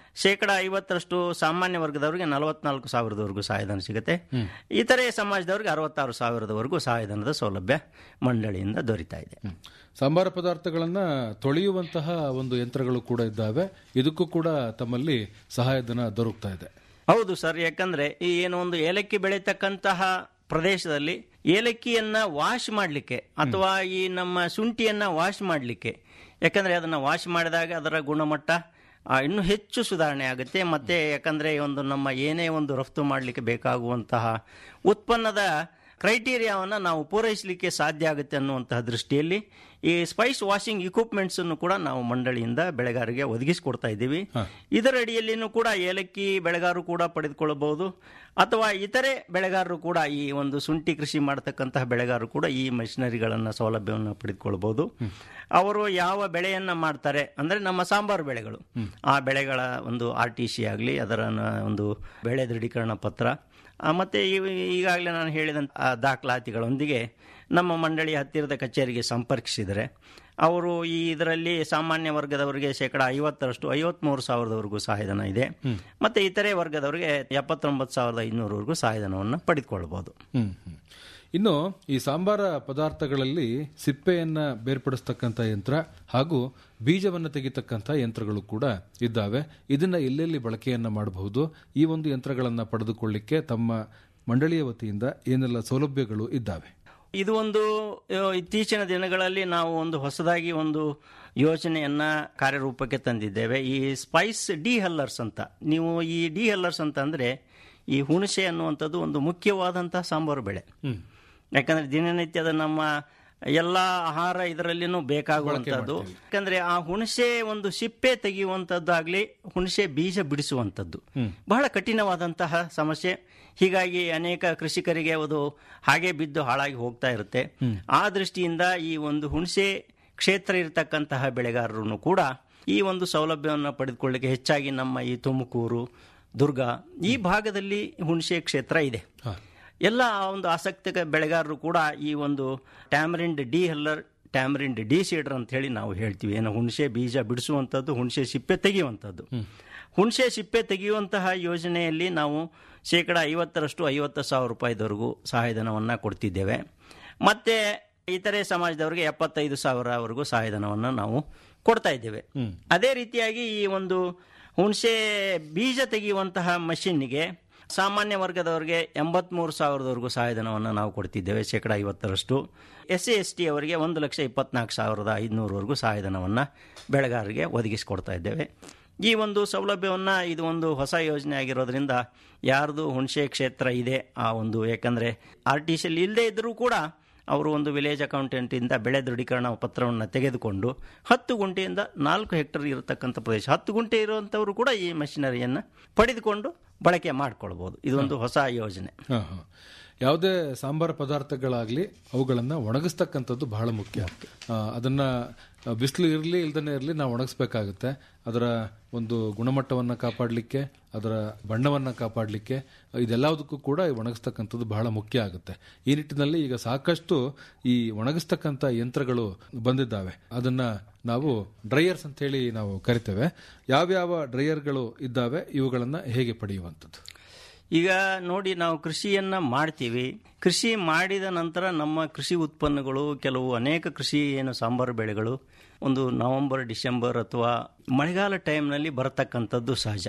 ಶೇಕಡ ಐವತ್ತರಷ್ಟು ಸಾಮಾನ್ಯ ವರ್ಗದವರಿಗೆ ನಲವತ್ನಾಲ್ಕು ಸಾವಿರದವರೆಗೂ ಸಹಾಯಧನ ಸಿಗುತ್ತೆ ಇತರೆ ಸಮಾಜದವರಿಗೆ ಅರವತ್ತಾರು ಸಾವಿರದವರೆಗೂ ಸಹಾಯಧನದ ಸೌಲಭ್ಯ ಮಂಡಳಿಯಿಂದ ದೊರೀತಾ ಇದೆ ಸಾಂಬಾರ ಪದಾರ್ಥಗಳನ್ನ ತೊಳೆಯುವಂತಹ ಒಂದು ಯಂತ್ರಗಳು ಕೂಡ ಇದ್ದಾವೆ ಇದಕ್ಕೂ ಕೂಡ ತಮ್ಮಲ್ಲಿ ಸಹಾಯಧನ ದೊರಕ್ತಾ ಇದೆ ಹೌದು ಸರ್ ಯಾಕಂದ್ರೆ ಈ ಏನು ಒಂದು ಏಲಕ್ಕಿ ಬೆಳೀತಕ್ಕಂತಹ ಪ್ರದೇಶದಲ್ಲಿ ಏಲಕ್ಕಿಯನ್ನ ವಾಶ್ ಮಾಡಲಿಕ್ಕೆ ಅಥವಾ ಈ ನಮ್ಮ ಶುಂಠಿಯನ್ನ ವಾಶ್ ಮಾಡಲಿಕ್ಕೆ ಯಾಕಂದ್ರೆ ಅದನ್ನ ವಾಶ್ ಮಾಡಿದಾಗ ಅದರ ಗುಣಮಟ್ಟ ಆ, ಇನ್ನೂ ಹೆಚ್ಚು ಸುಧಾರಣೆ ಆಗುತ್ತೆ ಮತ್ತೆ ಯಾಕಂದ್ರೆ ಈ ಒಂದು ನಮ್ಮ ಏನೇ ಒಂದು ರಫ್ತು ಮಾಡಲಿಕ್ಕೆ ಬೇಕಾಗುವಂತಹ ಉತ್ಪನ್ನದ ಕ್ರೈಟೀರಿಯಾವನ್ನು ನಾವು ಪೂರೈಸಲಿಕ್ಕೆ ಸಾಧ್ಯ ಆಗುತ್ತೆ ಅನ್ನುವಂತಹ ದೃಷ್ಟಿಯಲ್ಲಿ ಈ ಸ್ಪೈಸ್ ವಾಷಿಂಗ್ ಇಕ್ವಿಪ್ಮೆಂಟ್ಸ್ ಅನ್ನು ಕೂಡ ನಾವು ಮಂಡಳಿಯಿಂದ ಬೆಳೆಗಾರರಿಗೆ ಒದಗಿಸಿಕೊಡ್ತಾ ಇದ್ದೀವಿ ಇದರ ಅಡಿಯಲ್ಲಿನೂ ಕೂಡ ಏಲಕ್ಕಿ ಬೆಳೆಗಾರರು ಕೂಡ ಪಡೆದುಕೊಳ್ಳಬಹುದು ಅಥವಾ ಇತರೆ ಬೆಳೆಗಾರರು ಕೂಡ ಈ ಒಂದು ಶುಂಠಿ ಕೃಷಿ ಮಾಡತಕ್ಕಂತಹ ಬೆಳೆಗಾರರು ಕೂಡ ಈ ಮಷಿನರಿಗಳನ್ನು ಸೌಲಭ್ಯವನ್ನು ಪಡೆದುಕೊಳ್ಳಬಹುದು ಅವರು ಯಾವ ಬೆಳೆಯನ್ನ ಮಾಡ್ತಾರೆ ಅಂದ್ರೆ ನಮ್ಮ ಸಾಂಬಾರು ಬೆಳೆಗಳು ಆ ಬೆಳೆಗಳ ಒಂದು ಆರ್ ಟಿ ಸಿ ಆಗಲಿ ಅದರ ನ- ಒಂದು ಬೆಳೆ ದೃಢೀಕರಣ ಪತ್ರ ಆ, ಮತ್ತೆ ಈ- ಈಗಾಗಲೇ ನಾನು ಹೇಳಿದಂಥ ಆ ದಾಖಲಾತಿಗಳೊಂದಿಗೆ ನಮ್ಮ ಮಂಡಳಿ ಹತ್ತಿರದ ಕಚೇರಿಗೆ ಸಂಪರ್ಕಿಸಿದರೆ ಅವರು ಈ ಇದರಲ್ಲಿ ಸಾಮಾನ್ಯ ವರ್ಗದವರಿಗೆ ಶೇಕಡ ಐವತ್ತರಷ್ಟು ಐವತ್ಮೂರು ಸಾವಿರದವರೆಗೂ ಸಹಾಯಧನ ಇದೆ ಮತ್ತೆ ಇತರೆ ವರ್ಗದವರಿಗೆ ಎಪ್ಪತ್ತೊಂಬತ್ತು ಸಾವಿರದ ಐನೂರವರೆಗೂ ಸಹಾಯಧನವನ್ನು ಪಡೆದುಕೊಳ್ಬಹುದು ಹ್ಮ್ ಹ್ಮ್. ಇನ್ನು ಈ ಸಾಂಬಾರ ಪದಾರ್ಥಗಳಲ್ಲಿ ಸಿಪ್ಪೆಯನ್ನ ಬೇರ್ಪಡಿಸ್ತಕ್ಕಂಥ ಯಂತ್ರ ಹಾಗೂ ಬೀಜವನ್ನ ತೆಗಿತಕ್ಕಂಥ ಯಂತ್ರಗಳು ಕೂಡ ಇದ್ದಾವೆ ಇದನ್ನ ಎಲ್ಲೆಲ್ಲಿ ಬಳಕೆಯನ್ನ ಮಾಡಬಹುದು ಈ ಒಂದು ಯಂತ್ರಗಳನ್ನ ಪಡೆದುಕೊಳ್ಳಿಕ್ಕೆ ತಮ್ಮ ಮಂಡಳಿಯ ವತಿಯಿಂದ ಏನೆಲ್ಲ ಸೌಲಭ್ಯಗಳು ಇದ್ದಾವೆ ಇದು ಒಂದು ಆ, ಇತ್ತೀಚಿನ ದಿನಗಳಲ್ಲಿ ನಾವು ಒಂದು ಹೊಸದಾಗಿ ಒಂದು ಯೋಜನೆಯನ್ನ ಕಾರ್ಯರೂಪಕ್ಕೆ ತಂದಿದ್ದೇವೆ ಈ ಸ್ಪೈಸ್ ಡಿ ಹಲ್ಲರ್ಸ್ ಅಂತ ನೀವು ಈ ಡಿ ಹಲ್ಲರ್ಸ್ ಅಂತ ಅಂದ್ರೆ ಈ ಹುಣಸೆ ಅನ್ನುವಂಥದ್ದು ಒಂದು ಮುಖ್ಯವಾದಂತಹ ಸಾಂಬಾರು ಬೆಳೆ ಯಾಕಂದ್ರೆ ದಿನನಿತ್ಯದ ನಮ್ಮ ಎಲ್ಲಾ ಆಹಾರ ಇದರಲ್ಲಿನೂ ಬೇಕಾಗುವಂಥದ್ದು ಯಾಕಂದ್ರೆ ಆ ಹುಣಸೆ ಒಂದು ಸಿಪ್ಪೆ ತೆಗೆಯುವಂಥದ್ದಾಗ್ಲಿ ಹುಣಸೆ ಬೀಜ ಬಿಡಿಸುವಂಥದ್ದು ಬಹಳ ಕಠಿಣವಾದಂತಹ ಸಮಸ್ಯೆ ಹೀಗಾಗಿ ಅನೇಕ ಕೃಷಿಕರಿಗೆ ಅದು ಹಾಗೆ ಬಿದ್ದು ಹಾಳಾಗಿ ಹೋಗ್ತಾ ಇರುತ್ತೆ ಆ ದೃಷ್ಟಿಯಿಂದ ಈ ಒಂದು ಹುಣಸೆ ಕ್ಷೇತ್ರ ಇರತಕ್ಕಂತಹ ಬೆಳೆಗಾರರು ಕೂಡ ಈ ಒಂದು ಸೌಲಭ್ಯವನ್ನು ಪಡೆದುಕೊಳ್ಳಿಕ್ಕೆ ಹೆಚ್ಚಾಗಿ ನಮ್ಮ ಈ ತುಮಕೂರು ದುರ್ಗ ಈ ಭಾಗದಲ್ಲಿ ಹುಣಸೆ ಕ್ಷೇತ್ರ ಇದೆ ಎಲ್ಲ ಒಂದು ಆಸಕ್ತಿಕ ಬೆಳೆಗಾರರು ಕೂಡ ಈ ಒಂದು tamarind dehuller tamarind deseeder ಅಂತ ಹೇಳಿ ನಾವು ಹೇಳ್ತೀವಿ ಏನು ಹುಣಸೆ ಬೀಜ ಬಿಡಿಸುವಂಥದ್ದು ಹುಣಸೆ ಸಿಪ್ಪೆ ತೆಗೆಯುವಂಥದ್ದು ಹುಣಸೆ ಸಿಪ್ಪೆ ತೆಗೆಯುವಂತಹ ಯೋಜನೆಯಲ್ಲಿ ನಾವು ಶೇಕಡ ಐವತ್ತರಷ್ಟು ಐವತ್ತು ಸಾವಿರ ರೂಪಾಯಿದವರೆಗೂ ಸಹಾಯಧನವನ್ನು ಕೊಡ್ತಿದ್ದೇವೆ ಮತ್ತೆ ಇತರೆ ಸಮಾಜದವರಿಗೆ ಎಪ್ಪತ್ತೈದು ಸಾವಿರವರೆಗೂ ಸಹಾಯಧನವನ್ನು ನಾವು ಕೊಡ್ತಾ ಇದ್ದೇವೆ ಅದೇ ರೀತಿಯಾಗಿ ಈ ಒಂದು ಹುಣಸೆ ಬೀಜ ತೆಗೆಯುವಂತಹ ಮಷಿನ್ನಿಗೆ ಸಾಮಾನ್ಯ ವರ್ಗದವರಿಗೆ ಎಂಬತ್ಮೂರು ಸಾವಿರದವರೆಗೂ ಸಹಾಯಧನವನ್ನು ನಾವು ಕೊಡ್ತಿದ್ದೇವೆ ಶೇಕಡ ಐವತ್ತರಷ್ಟು ಎಸ್ ಸಿ ಎಸ್ ಟಿ ಅವರಿಗೆ ಒಂದು ಲಕ್ಷ ಇಪ್ಪತ್ನಾಲ್ಕು ಸಾವಿರದ ಐದುನೂರವರೆಗೂ ಸಹಾಯಧನವನ್ನು ಬೆಳೆಗಾರರಿಗೆ ಒದಗಿಸಿಕೊಡ್ತಾ ಇದ್ದೇವೆ ಈ ಒಂದು ಸೌಲಭ್ಯವನ್ನು ಇದು ಒಂದು ಹೊಸ ಯೋಜನೆ ಆಗಿರೋದ್ರಿಂದ ಯಾರ್ದು ಹುಣಸೆ ಕ್ಷೇತ್ರ ಇದೆ ಆ ಒಂದು ಯಾಕಂದರೆ ಆರ್ ಟಿ ಸಿಯಲ್ಲಿ ಇಲ್ಲದೇ ಇದ್ದರೂ ಕೂಡ ಅವರು ಒಂದು ವಿಲೇಜ್ ಅಕೌಂಟೆಂಟಿಂದ ಬೆಳೆ ದೃಢೀಕರಣ ಪತ್ರವನ್ನು ತೆಗೆದುಕೊಂಡು ಹತ್ತು ಗುಂಟೆಯಿಂದ ನಾಲ್ಕು ಹೆಕ್ಟರ್ ಇರತಕ್ಕಂಥ ಪ್ರದೇಶ ಹತ್ತು ಗುಂಟೆ ಇರುವಂಥವರು ಕೂಡ ಈ ಮಷಿನರಿಯನ್ನು ಪಡೆದುಕೊಂಡು ಬಳಕೆ ಮಾಡಿಕೊಳ್ಬೋದು ಇದೊಂದು ಹೊಸ ಯೋಜನೆ ಹಾ, ಹಾ. ಯಾವುದೇ ಸಾಂಬಾರ ಪದಾರ್ಥಗಳಾಗ್ಲಿ ಅವುಗಳನ್ನ ಒಣಗಿಸ್ತಕ್ಕಂಥದ್ದು ಬಹಳ ಮುಖ್ಯ ಆ, ಅದನ್ನ ಆ, ಬಿಸಿಲು ಇರಲಿ ಇಲ್ದನೇ ಇರಲಿ ನಾವು ಒಣಗಿಸ್ಬೇಕಾಗುತ್ತೆ ಅದರ ಒಂದು ಗುಣಮಟ್ಟವನ್ನ ಕಾಪಾಡಲಿಕ್ಕೆ ಅದರ ಬಣ್ಣವನ್ನ ಕಾಪಾಡಲಿಕ್ಕೆ ಇದೆಲ್ಲದಕ್ಕೂ ಕೂಡ ಈ ಒಣಗಿಸ್ತಕ್ಕಂಥದ್ದು ಬಹಳ ಮುಖ್ಯ ಆಗುತ್ತೆ ಈ ನಿಟ್ಟಿನಲ್ಲಿ ಈಗ ಸಾಕಷ್ಟು ಈ ಒಣಗಿಸ್ತಕ್ಕಂಥ ಯಂತ್ರಗಳು ಬಂದಿದ್ದಾವೆ ಅದನ್ನ ನಾವು ಡ್ರೈಯರ್ಸ್ ಅಂತ ಹೇಳಿ ನಾವು ಕರಿತೇವೆ ಯಾವ್ಯಾವ ಡ್ರೈಯರ್ಗಳು ಇದ್ದಾವೆ ಇವುಗಳನ್ನ ಹೇಗೆ ಪಡೆಯುವಂಥದ್ದು ಈಗ ನೋಡಿ ನಾವು ಕೃಷಿಯನ್ನ ಮಾಡ್ತೀವಿ ಕೃಷಿ ಮಾಡಿದ ನಂತರ ನಮ್ಮ ಕೃಷಿ ಉತ್ಪನ್ನಗಳು ಕೆಲವು ಅನೇಕ ಕೃಷಿ ಏನು ಸಾಂಬಾರು ಬೆಳೆಗಳು ಒಂದು ನವೆಂಬರ್ ಡಿಸೆಂಬರ್ ಅಥವಾ ಮಳೆಗಾಲ ಟೈಮ್ನಲ್ಲಿ ಬರತಕ್ಕಂಥದ್ದು ಸಹಜ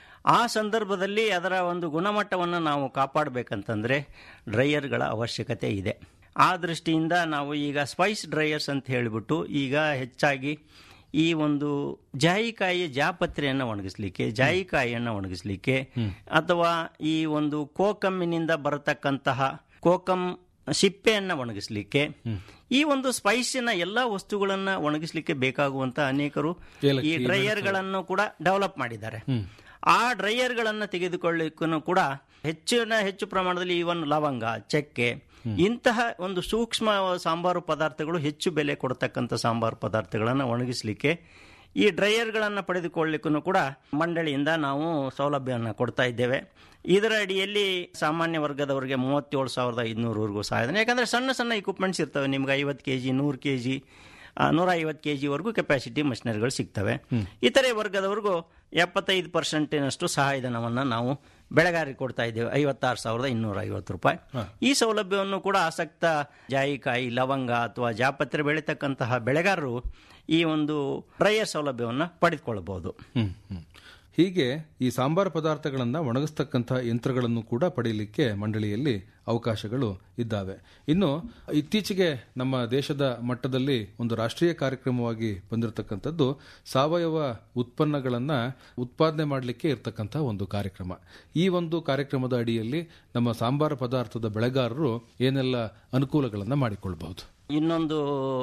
ಆ ಸಂದರ್ಭದಲ್ಲಿ ಅದರ ಒಂದು ಗುಣಮಟ್ಟವನ್ನು ನಾವು ಕಾಪಾಡಬೇಕಂತಂದ್ರೆ ಡ್ರೈಯರ್ಗಳ ಅವಶ್ಯಕತೆ ಇದೆ ಆ ದೃಷ್ಟಿಯಿಂದ ನಾವು ಈಗ ಸ್ಪೈಸ್ ಡ್ರೈಯರ್ಸ್ ಅಂತ ಹೇಳಿಬಿಟ್ಟು ಈಗ ಹೆಚ್ಚಾಗಿ ಈ ಒಂದು ಜಾಯಿಕಾಯಿಯ ಜಾಪತ್ರೆಯನ್ನು ಒಣಗಿಸ್ಲಿಕ್ಕೆ ಜಾಯಿಕಾಯಿಯನ್ನು ಒಣಗಿಸ್ಲಿಕ್ಕೆ ಅಥವಾ ಈ ಒಂದು ಕೋಕಮ್ಮಿನಿಂದ ಬರತಕ್ಕಂತಹ ಕೋಕಮ್ ಸಿಪ್ಪೆಯನ್ನು ಒಣಗಿಸ್ಲಿಕ್ಕೆ ಈ ಒಂದು ಸ್ಪೈಸಿನ ಎಲ್ಲಾ ವಸ್ತುಗಳನ್ನ ಒಣಗಿಸ್ಲಿಕ್ಕೆ ಬೇಕಾಗುವಂತ ಅನೇಕರು ಈ ಡ್ರೈಯರ್ಗಳನ್ನು ಕೂಡ ಡೆವಲಪ್ ಮಾಡಿದ್ದಾರೆ ಆ ಡ್ರೈಯರ್ಗಳನ್ನು ತೆಗೆದುಕೊಳ್ಳಿಕ್ಕೂ ಕೂಡ ಹೆಚ್ಚಿನ ಹೆಚ್ಚು ಪ್ರಮಾಣದಲ್ಲಿ ಇವನ್ ಲವಂಗ ಚಕ್ಕೆ ಇಂತಹ ಒಂದು ಸೂಕ್ಷ್ಮ ಸಾಂಬಾರು ಪದಾರ್ಥಗಳು ಹೆಚ್ಚು ಬೆಲೆ ಕೊಡತಕ್ಕಂಥ ಸಾಂಬಾರು ಪದಾರ್ಥಗಳನ್ನು ಒಣಗಿಸ್ಲಿಕ್ಕೆ ಈ ಡ್ರೈಯರ್ಗಳನ್ನು ಪಡೆದುಕೊಳ್ಳಿಕ್ಕೂ ಕೂಡ ಮಂಡಳಿಯಿಂದ ನಾವು ಸೌಲಭ್ಯವನ್ನು ಕೊಡ್ತಾ ಇದ್ದೇವೆ ಇದರ ಅಡಿಯಲ್ಲಿ ಸಾಮಾನ್ಯ ವರ್ಗದವರಿಗೆ ಮೂವತ್ತೇಳು ಸಾವಿರದ ಐದುನೂರವರೆಗೂ ಸಹಾಯಧನ ಯಾಕಂದ್ರೆ ಸಣ್ಣ ಸಣ್ಣ ಇಕ್ವಿಪ್ಮೆಂಟ್ಸ್ ಇರ್ತವೆ ನಿಮ್ಗೆ ಐವತ್ತು ಕೆ ಜಿ ನೂರು ಕೆ ಜಿ ನೂರ ಐವತ್ತು ಕೆ ಜಿವರೆಗೂ ಕೆಪಾಸಿಟಿ ಮಷಿನರಿಗಳು ಸಿಗ್ತವೆ ಇತರೆ ವರ್ಗದವರೆಗೂ ಎಪ್ಪತ್ತೈದು ಪರ್ಸೆಂಟಿನಷ್ಟು ಸಹಾಯಧನವನ್ನು ನಾವು ಬೆಳೆಗಾರರಿಗೆ ಕೊಡ್ತಾ ಇದ್ದೇವೆ ಐವತ್ತಾರು ಸಾವಿರದ ಇನ್ನೂರ ಐವತ್ತು ರೂಪಾಯಿ ಈ ಸೌಲಭ್ಯವನ್ನು ಕೂಡ ಆಸಕ್ತ ಜಾಯಿಕಾಯಿ ಲವಂಗ ಅಥವಾ ಜಾಪತ್ರೆ ಬೆಳೀತಕ್ಕಂತಹ ಬೆಳೆಗಾರರು ಈ ಒಂದು ಡ್ರೈಯರ್ ಸೌಲಭ್ಯವನ್ನು ಪಡೆದುಕೊಳ್ಳಬಹುದು ಹ್ಮ್, ಹ್ಮ್. ಹೀಗೆ ಈ ಸಾಂಬಾರ ಪದಾರ್ಥಗಳನ್ನು ಒಣಗಿಸ್ತಕ್ಕಂಥ ಯಂತ್ರಗಳನ್ನು ಕೂಡ ಪಡೆಯಲಿಕ್ಕೆ ಮಂಡಳಿಯಲ್ಲಿ ಅವಕಾಶಗಳು ಇದ್ದಾವೆ ಇನ್ನು ಇತ್ತೀಚೆಗೆ ನಮ್ಮ ದೇಶದ ಮಟ್ಟದಲ್ಲಿ ಒಂದು ರಾಷ್ಟ್ರೀಯ ಕಾರ್ಯಕ್ರಮವಾಗಿ ಬಂದಿರತಕ್ಕಂಥದ್ದು ಸಾವಯವ ಉತ್ಪನ್ನಗಳನ್ನ ಉತ್ಪಾದನೆ ಮಾಡಲಿಕ್ಕೆ ಇರತಕ್ಕಂಥ ಒಂದು ಕಾರ್ಯಕ್ರಮ ಈ ಒಂದು ಕಾರ್ಯಕ್ರಮದ ಅಡಿಯಲ್ಲಿ ನಮ್ಮ ಸಾಂಬಾರ ಪದಾರ್ಥದ ಬೆಳೆಗಾರರು ಏನೆಲ್ಲ ಅನುಕೂಲಗಳನ್ನು ಮಾಡಿಕೊಳ್ಬಹುದು ಇನ್ನೊಂದು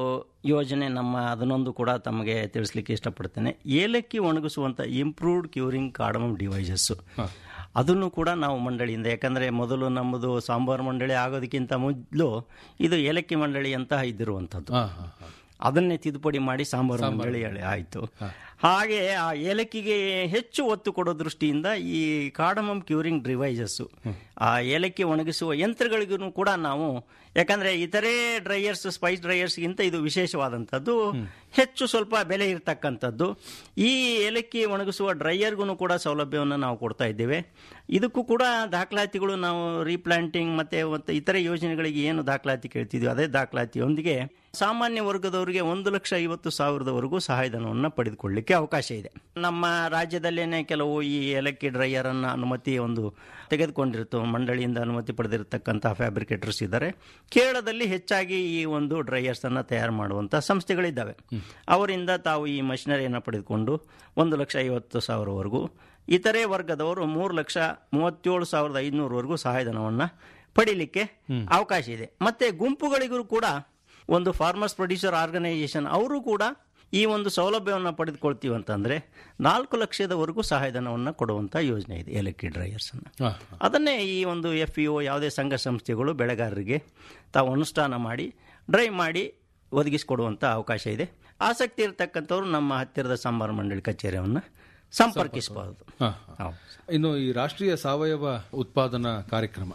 ಯೋಜನೆ ನಮ್ಮ ಅದನ್ನೊಂದು ಕೂಡ ತಮಗೆ ತಿಳಿಸ್ಲಿಕ್ಕೆ ಇಷ್ಟಪಡ್ತೇನೆ ಏಲಕ್ಕಿ ಒಣಗಿಸುವಂಥ ಇಂಪ್ರೂವ್ಡ್ ಕ್ಯೂರಿಂಗ್ ಕಾರ್ಡಮಮ್ ಡಿವೈಸಸ್ಸು ಅದನ್ನು ಕೂಡ ನಾವು ಮಂಡಳಿಯಿಂದ ಯಾಕಂದರೆ ಮೊದಲು ನಮ್ಮದು ಸಾಂಬಾರು ಮಂಡಳಿ ಆಗೋದಕ್ಕಿಂತ ಮೊದಲು ಇದು ಏಲಕ್ಕಿ ಮಂಡಳಿ ಅಂತ ಇದ್ದಿರುವಂಥದ್ದು ಹಾ ಹಾ ಹಾ ಅದನ್ನೇ ತಿದ್ದುಪಡಿ ಮಾಡಿ ಸಾಂಬಾರು ಮಂಡಳಿ ಆಯಿತು ಹಾಗೆ ಆ ಏಲಕ್ಕಿಗೆ ಹೆಚ್ಚು ಒತ್ತು ಕೊಡೋ ದೃಷ್ಟಿಯಿಂದ ಈ ಕಾರ್ಡಮಮ್ ಕ್ಯೂರಿಂಗ್ ಡಿವೈಸಸ್ಸು ಆ ಏಲಕ್ಕಿ ಒಣಗಿಸುವ ಯಂತ್ರಗಳಿಗೂ ಕೂಡ ನಾವು ಯಾಕಂದ್ರೆ ಇತರೆ ಡ್ರೈಯರ್ಸ್ ಸ್ಪೈಸ್ ಡ್ರೈಯರ್ಸ್ಗಿಂತ ಇದು ವಿಶೇಷವಾದಂಥದ್ದು ಹೆಚ್ಚು ಸ್ವಲ್ಪ ಬೆಲೆ ಇರತಕ್ಕಂಥದ್ದು ಈ ಏಲಕ್ಕಿ ಒಣಗಿಸುವ ಡ್ರೈಯರ್ಗೂ ಕೂಡ ಸೌಲಭ್ಯವನ್ನು ನಾವು ಕೊಡ್ತಾ ಇದ್ದೇವೆ ಇದಕ್ಕೂ ಕೂಡ ದಾಖಲಾತಿಗಳು ನಾವು ರೀಪ್ಲಾಂಟಿಂಗ್ ಮತ್ತೆ ಮತ್ತೆ ಇತರೆ ಯೋಜನೆಗಳಿಗೆ ಏನು ದಾಖಲಾತಿ ಕೇಳ್ತಿದ್ವಿ ಅದೇ ದಾಖಲಾತಿಯೊಂದಿಗೆ ಸಾಮಾನ್ಯ ವರ್ಗದವರಿಗೆ ಒಂದು ಲಕ್ಷ ಐವತ್ತು ಸಾವಿರದವರೆಗೂ ಸಹಾಯಧನವನ್ನು ಪಡೆದುಕೊಳ್ಳಿಕ್ಕೆ ಅವಕಾಶ ಇದೆ ನಮ್ಮ ರಾಜ್ಯದಲ್ಲೇನೆ ಕೆಲವು ಈ ಏಲಕ್ಕಿ ಡ್ರೈಯರ್ ಅನ್ನ ಅನುಮತಿ ಒಂದು ತೆಗೆದುಕೊಂಡಿರ್ತು ಮಂಡಳಿಯಿಂದ ಅನುಮತಿ ಪಡೆದಿರತಕ್ಕಂತಹ ಫ್ಯಾಬ್ರಿಕೇಟರ್ಸ್ ಇದ್ದಾರೆ ಕೇರಳದಲ್ಲಿ ಹೆಚ್ಚಾಗಿ ಈ ಒಂದು ಡ್ರೈಯರ್ಸ್ ಅನ್ನ ತಯಾರು ಮಾಡುವಂತಹ ಸಂಸ್ಥೆಗಳಿದ್ದಾವೆ ಅವರಿಂದ ತಾವು ಈ ಮಷಿನರಿಯನ್ನು ಪಡೆದುಕೊಂಡು ಒಂದು ಲಕ್ಷ ಐವತ್ತು ಸಾವಿರವರೆಗೂ ಇತರೆ ವರ್ಗದವರು ಮೂರು ಲಕ್ಷ ಮೂವತ್ತೇಳು ಸಾವಿರದ ಐದುನೂರವರೆಗೂ ಸಹಾಯಧನವನ್ನು ಪಡೀಲಿಕ್ಕೆ ಅವಕಾಶ ಇದೆ ಮತ್ತೆ ಗುಂಪುಗಳಿಗೂ ಕೂಡ ಒಂದು ಫಾರ್ಮರ್ಸ್ ಪ್ರೊಡ್ಯೂಸರ್ ಆರ್ಗನೈಸೇಷನ್ ಅವರು ಕೂಡ ಈ ಒಂದು ಸೌಲಭ್ಯವನ್ನು ಪಡೆದುಕೊಳ್ತೀವಿ ಅಂತಂದ್ರೆ ನಾಲ್ಕು ಲಕ್ಷದವರೆಗೂ ಸಹಾಯಧನವನ್ನು ಕೊಡುವಂಥ ಯೋಜನೆ ಇದೆ ಏಲಕ್ಕಿ ಡ್ರೈಯರ್ಸ್ ಅನ್ನು ಹಾ, ಅದನ್ನೇ ಈ ಒಂದು ಎಫ್ ಇ ಯಾವುದೇ ಸಂಘ ಸಂಸ್ಥೆಗಳು ಬೆಳೆಗಾರರಿಗೆ ತಾವು ಅನುಷ್ಠಾನ ಮಾಡಿ ಡ್ರೈ ಮಾಡಿ ಒದಗಿಸಿಕೊಡುವಂಥ ಅವಕಾಶ ಇದೆ ಆಸಕ್ತಿ ಇರತಕ್ಕಂಥವ್ರು ನಮ್ಮ ಹತ್ತಿರದ ಸಾಂಬಾರು ಮಂಡಳಿ ಕಚೇರಿಯನ್ನು ಸಂಪರ್ಕಿಸಬಹುದು ಹಾ, ಹಾ. ಇನ್ನು ಈ ರಾಷ್ಟ್ರೀಯ ಸಾವಯವ ಉತ್ಪಾದನಾ ಕಾರ್ಯಕ್ರಮ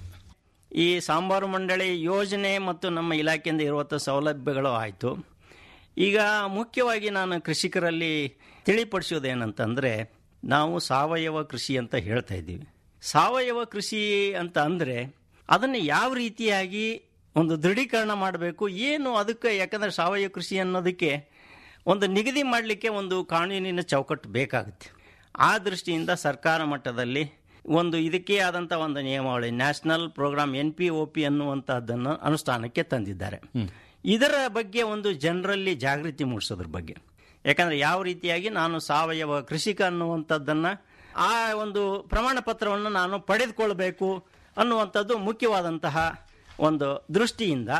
ಈ ಸಾಂಬಾರು ಮಂಡಳಿ ಯೋಜನೆ ಮತ್ತು ನಮ್ಮ ಇಲಾಖೆಯಿಂದ ಇರುವಂಥ ಸೌಲಭ್ಯಗಳು ಆಯಿತು ಈಗ ಮುಖ್ಯವಾಗಿ ನಾನು ಕೃಷಿಕರಲ್ಲಿ ತಿಳಿಪಡಿಸೋದೇನಂತಂದರೆ ನಾವು ಸಾವಯವ ಕೃಷಿ ಅಂತ ಹೇಳ್ತಾ ಇದ್ದೀವಿ ಸಾವಯವ ಕೃಷಿ ಅಂತ ಅಂದರೆ ಅದನ್ನು ಯಾವ ರೀತಿಯಾಗಿ ಒಂದು ದೃಢೀಕರಣ ಮಾಡಬೇಕು ಏನು ಅದಕ್ಕೆ ಯಾಕಂದರೆ ಸಾವಯವ ಕೃಷಿ ಅನ್ನೋದಕ್ಕೆ ಒಂದು ನಿಗದಿ ಮಾಡಲಿಕ್ಕೆ ಒಂದು ಕಾನೂನಿನ ಚೌಕಟ್ಟು ಬೇಕಾಗುತ್ತೆ ಆ ದೃಷ್ಟಿಯಿಂದ ಸರ್ಕಾರ ಮಟ್ಟದಲ್ಲಿ ಒಂದು ಇದಕ್ಕೆ ಆದಂಥ ಒಂದು ನಿಯಮಾವಳಿ national programme N P O P ಅನ್ನುವಂಥದ್ದನ್ನು ಅನುಷ್ಠಾನಕ್ಕೆ ತಂದಿದ್ದಾರೆ ಇದರ ಬಗ್ಗೆ ಒಂದು ಜನರಲ್ಲಿ ಜಾಗೃತಿ ಮೂಡಿಸೋದ್ರ ಬಗ್ಗೆ ಯಾಕಂದ್ರೆ ಯಾವ ರೀತಿಯಾಗಿ ನಾನು ಸಾವಯವ ಕೃಷಿಕ ಅನ್ನುವಂಥದ್ದನ್ನು ಆ ಒಂದು ಪ್ರಮಾಣ ಪತ್ರವನ್ನು ನಾನು ಪಡೆದುಕೊಳ್ಬೇಕು ಅನ್ನುವಂಥದ್ದು ಮುಖ್ಯವಾದಂತಹ ಒಂದು ದೃಷ್ಟಿಯಿಂದ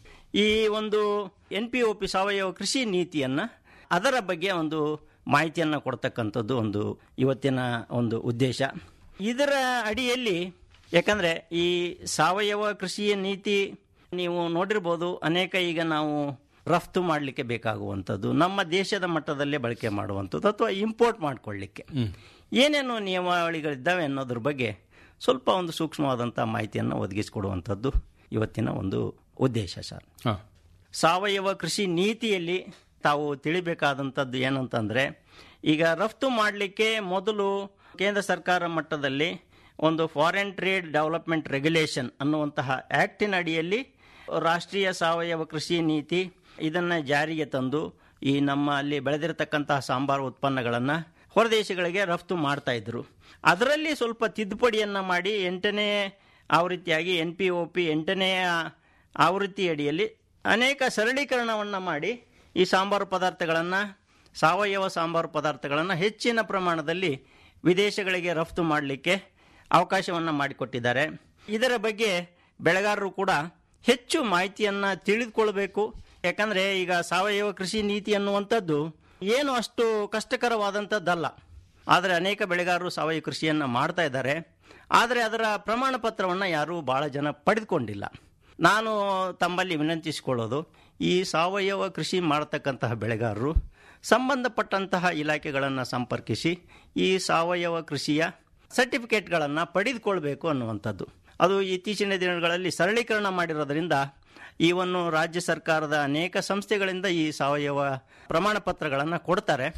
ಈ ಒಂದು ಎನ್ ಪಿ ಒ ಪಿ ಸಾವಯವ ಕೃಷಿ ನೀತಿಯನ್ನ ಅದರ ಬಗ್ಗೆ ಒಂದು ಮಾಹಿತಿಯನ್ನು ಕೊಡ್ತಕ್ಕಂಥದ್ದು ಒಂದು ಇವತ್ತಿನ ಒಂದು ಉದ್ದೇಶ ಇದರ ಅಡಿಯಲ್ಲಿ ಯಾಕಂದ್ರೆ ಈ ಸಾವಯವ ಕೃಷಿಯ ನೀತಿ ನೀವು ನೋಡಿರ್ಬೋದು ಅನೇಕ ಈಗ ನಾವು ರಫ್ತು ಮಾಡಲಿಕ್ಕೆ ಬೇಕಾಗುವಂಥದ್ದು ನಮ್ಮ ದೇಶದ ಮಟ್ಟದಲ್ಲೇ ಬಳಕೆ ಮಾಡುವಂಥದ್ದು ಅಥವಾ ಇಂಪೋರ್ಟ್ ಮಾಡಿಕೊಳ್ಳಿಕ್ಕೆ ಏನೇನು ನಿಯಮಾವಳಿಗಳಿದ್ದಾವೆ ಅನ್ನೋದ್ರ ಬಗ್ಗೆ ಸ್ವಲ್ಪ ಒಂದು ಸೂಕ್ಷ್ಮವಾದಂಥ ಮಾಹಿತಿಯನ್ನು ಒದಗಿಸಿಕೊಡುವಂಥದ್ದು ಇವತ್ತಿನ ಒಂದು ಉದ್ದೇಶ ಸರ್ ಹಾ ಸಾವಯವ ಕೃಷಿ ನೀತಿಯಲ್ಲಿ ತಾವು ತಿಳಿಬೇಕಾದಂಥದ್ದು ಏನಂತಂದರೆ ಈಗ ರಫ್ತು ಮಾಡಲಿಕ್ಕೆ ಮೊದಲು ಕೇಂದ್ರ ಸರ್ಕಾರ ಮಟ್ಟದಲ್ಲಿ ಒಂದು ಫಾರಿನ್ ಟ್ರೇಡ್ ಡೆವಲಪ್ಮೆಂಟ್ ರೆಗ್ಯುಲೇಷನ್ ಅನ್ನುವಂತಹ ಆಕ್ಟಿನ ಅಡಿಯಲ್ಲಿ ರಾಷ್ಟ್ರೀಯ ಸಾವಯವ ಕೃಷಿ ನೀತಿ ಇದನ್ನು ಜಾರಿಗೆ ತಂದು ಈ ನಮ್ಮ ಅಲ್ಲಿ ಬೆಳೆದಿರತಕ್ಕಂತಹ ಸಾಂಬಾರು ಉತ್ಪನ್ನಗಳನ್ನು ಹೊರದೇಶಗಳಿಗೆ ರಫ್ತು ಮಾಡ್ತಾ ಇದ್ರು ಅದರಲ್ಲಿ ಸ್ವಲ್ಪ ತಿದ್ದುಪಡಿಯನ್ನು ಮಾಡಿ ಎಂಟನೇ ಆವೃತ್ತಿಯಾಗಿ ಎನ್ ಪಿ ಒ ಪಿ ಎಂಟನೆಯ ಆವೃತ್ತಿ ಅಡಿಯಲ್ಲಿ ಅನೇಕ ಸರಳೀಕರಣವನ್ನು ಮಾಡಿ ಈ ಸಾಂಬಾರು ಪದಾರ್ಥಗಳನ್ನು ಸಾವಯವ ಸಾಂಬಾರು ಪದಾರ್ಥಗಳನ್ನು ಹೆಚ್ಚಿನ ಪ್ರಮಾಣದಲ್ಲಿ ವಿದೇಶಗಳಿಗೆ ರಫ್ತು ಮಾಡಲಿಕ್ಕೆ ಅವಕಾಶವನ್ನು ಮಾಡಿಕೊಟ್ಟಿದ್ದಾರೆ ಇದರ ಬಗ್ಗೆ ಬೆಳೆಗಾರರು ಕೂಡ ಹೆಚ್ಚು ಮಾಹಿತಿಯನ್ನು ತಿಳಿದುಕೊಳ್ಬೇಕು ಯಾಕಂದರೆ ಈಗ ಸಾವಯವ ಕೃಷಿ ನೀತಿ ಅನ್ನುವಂಥದ್ದು ಏನು ಅಷ್ಟು ಕಷ್ಟಕರವಾದಂಥದ್ದಲ್ಲ ಆದರೆ ಅನೇಕ ಬೆಳೆಗಾರರು ಸಾವಯವ ಕೃಷಿಯನ್ನು ಮಾಡ್ತಾ ಇದ್ದಾರೆ ಆದರೆ ಅದರ ಪ್ರಮಾಣ ಪತ್ರವನ್ನು ಯಾರೂ ಭಾಳ ಜನ ಪಡೆದುಕೊಂಡಿಲ್ಲ ನಾನು ತಮ್ಮಲ್ಲಿ ವಿನಂತಿಸಿಕೊಳ್ಳೋದು ಈ ಸಾವಯವ ಕೃಷಿ ಮಾಡತಕ್ಕಂತಹ ಬೆಳೆಗಾರರು ಸಂಬಂಧಪಟ್ಟಂತಹ ಇಲಾಖೆಗಳನ್ನು ಸಂಪರ್ಕಿಸಿ ಈ ಸಾವಯವ ಕೃಷಿಯ ಸರ್ಟಿಫಿಕೇಟ್ಗಳನ್ನು ಪಡೆದುಕೊಳ್ಬೇಕು ಅನ್ನುವಂಥದ್ದು ಅದು ಇತ್ತೀಚಿನ ದಿನಗಳಲ್ಲಿ ಸರಳೀಕರಣ ಮಾಡಿರೋದ್ರಿಂದ ಈವನ್ನು ರಾಜ್ಯ ಸರ್ಕಾರದ ಅನೇಕ ಸಂಸ್ಥೆಗಳಿಂದ ಈ ಸಾವಯವ ಪ್ರಮಾಣ ಪತ್ರಗಳನ್ನು ಕೊಡ್ತಾರೆ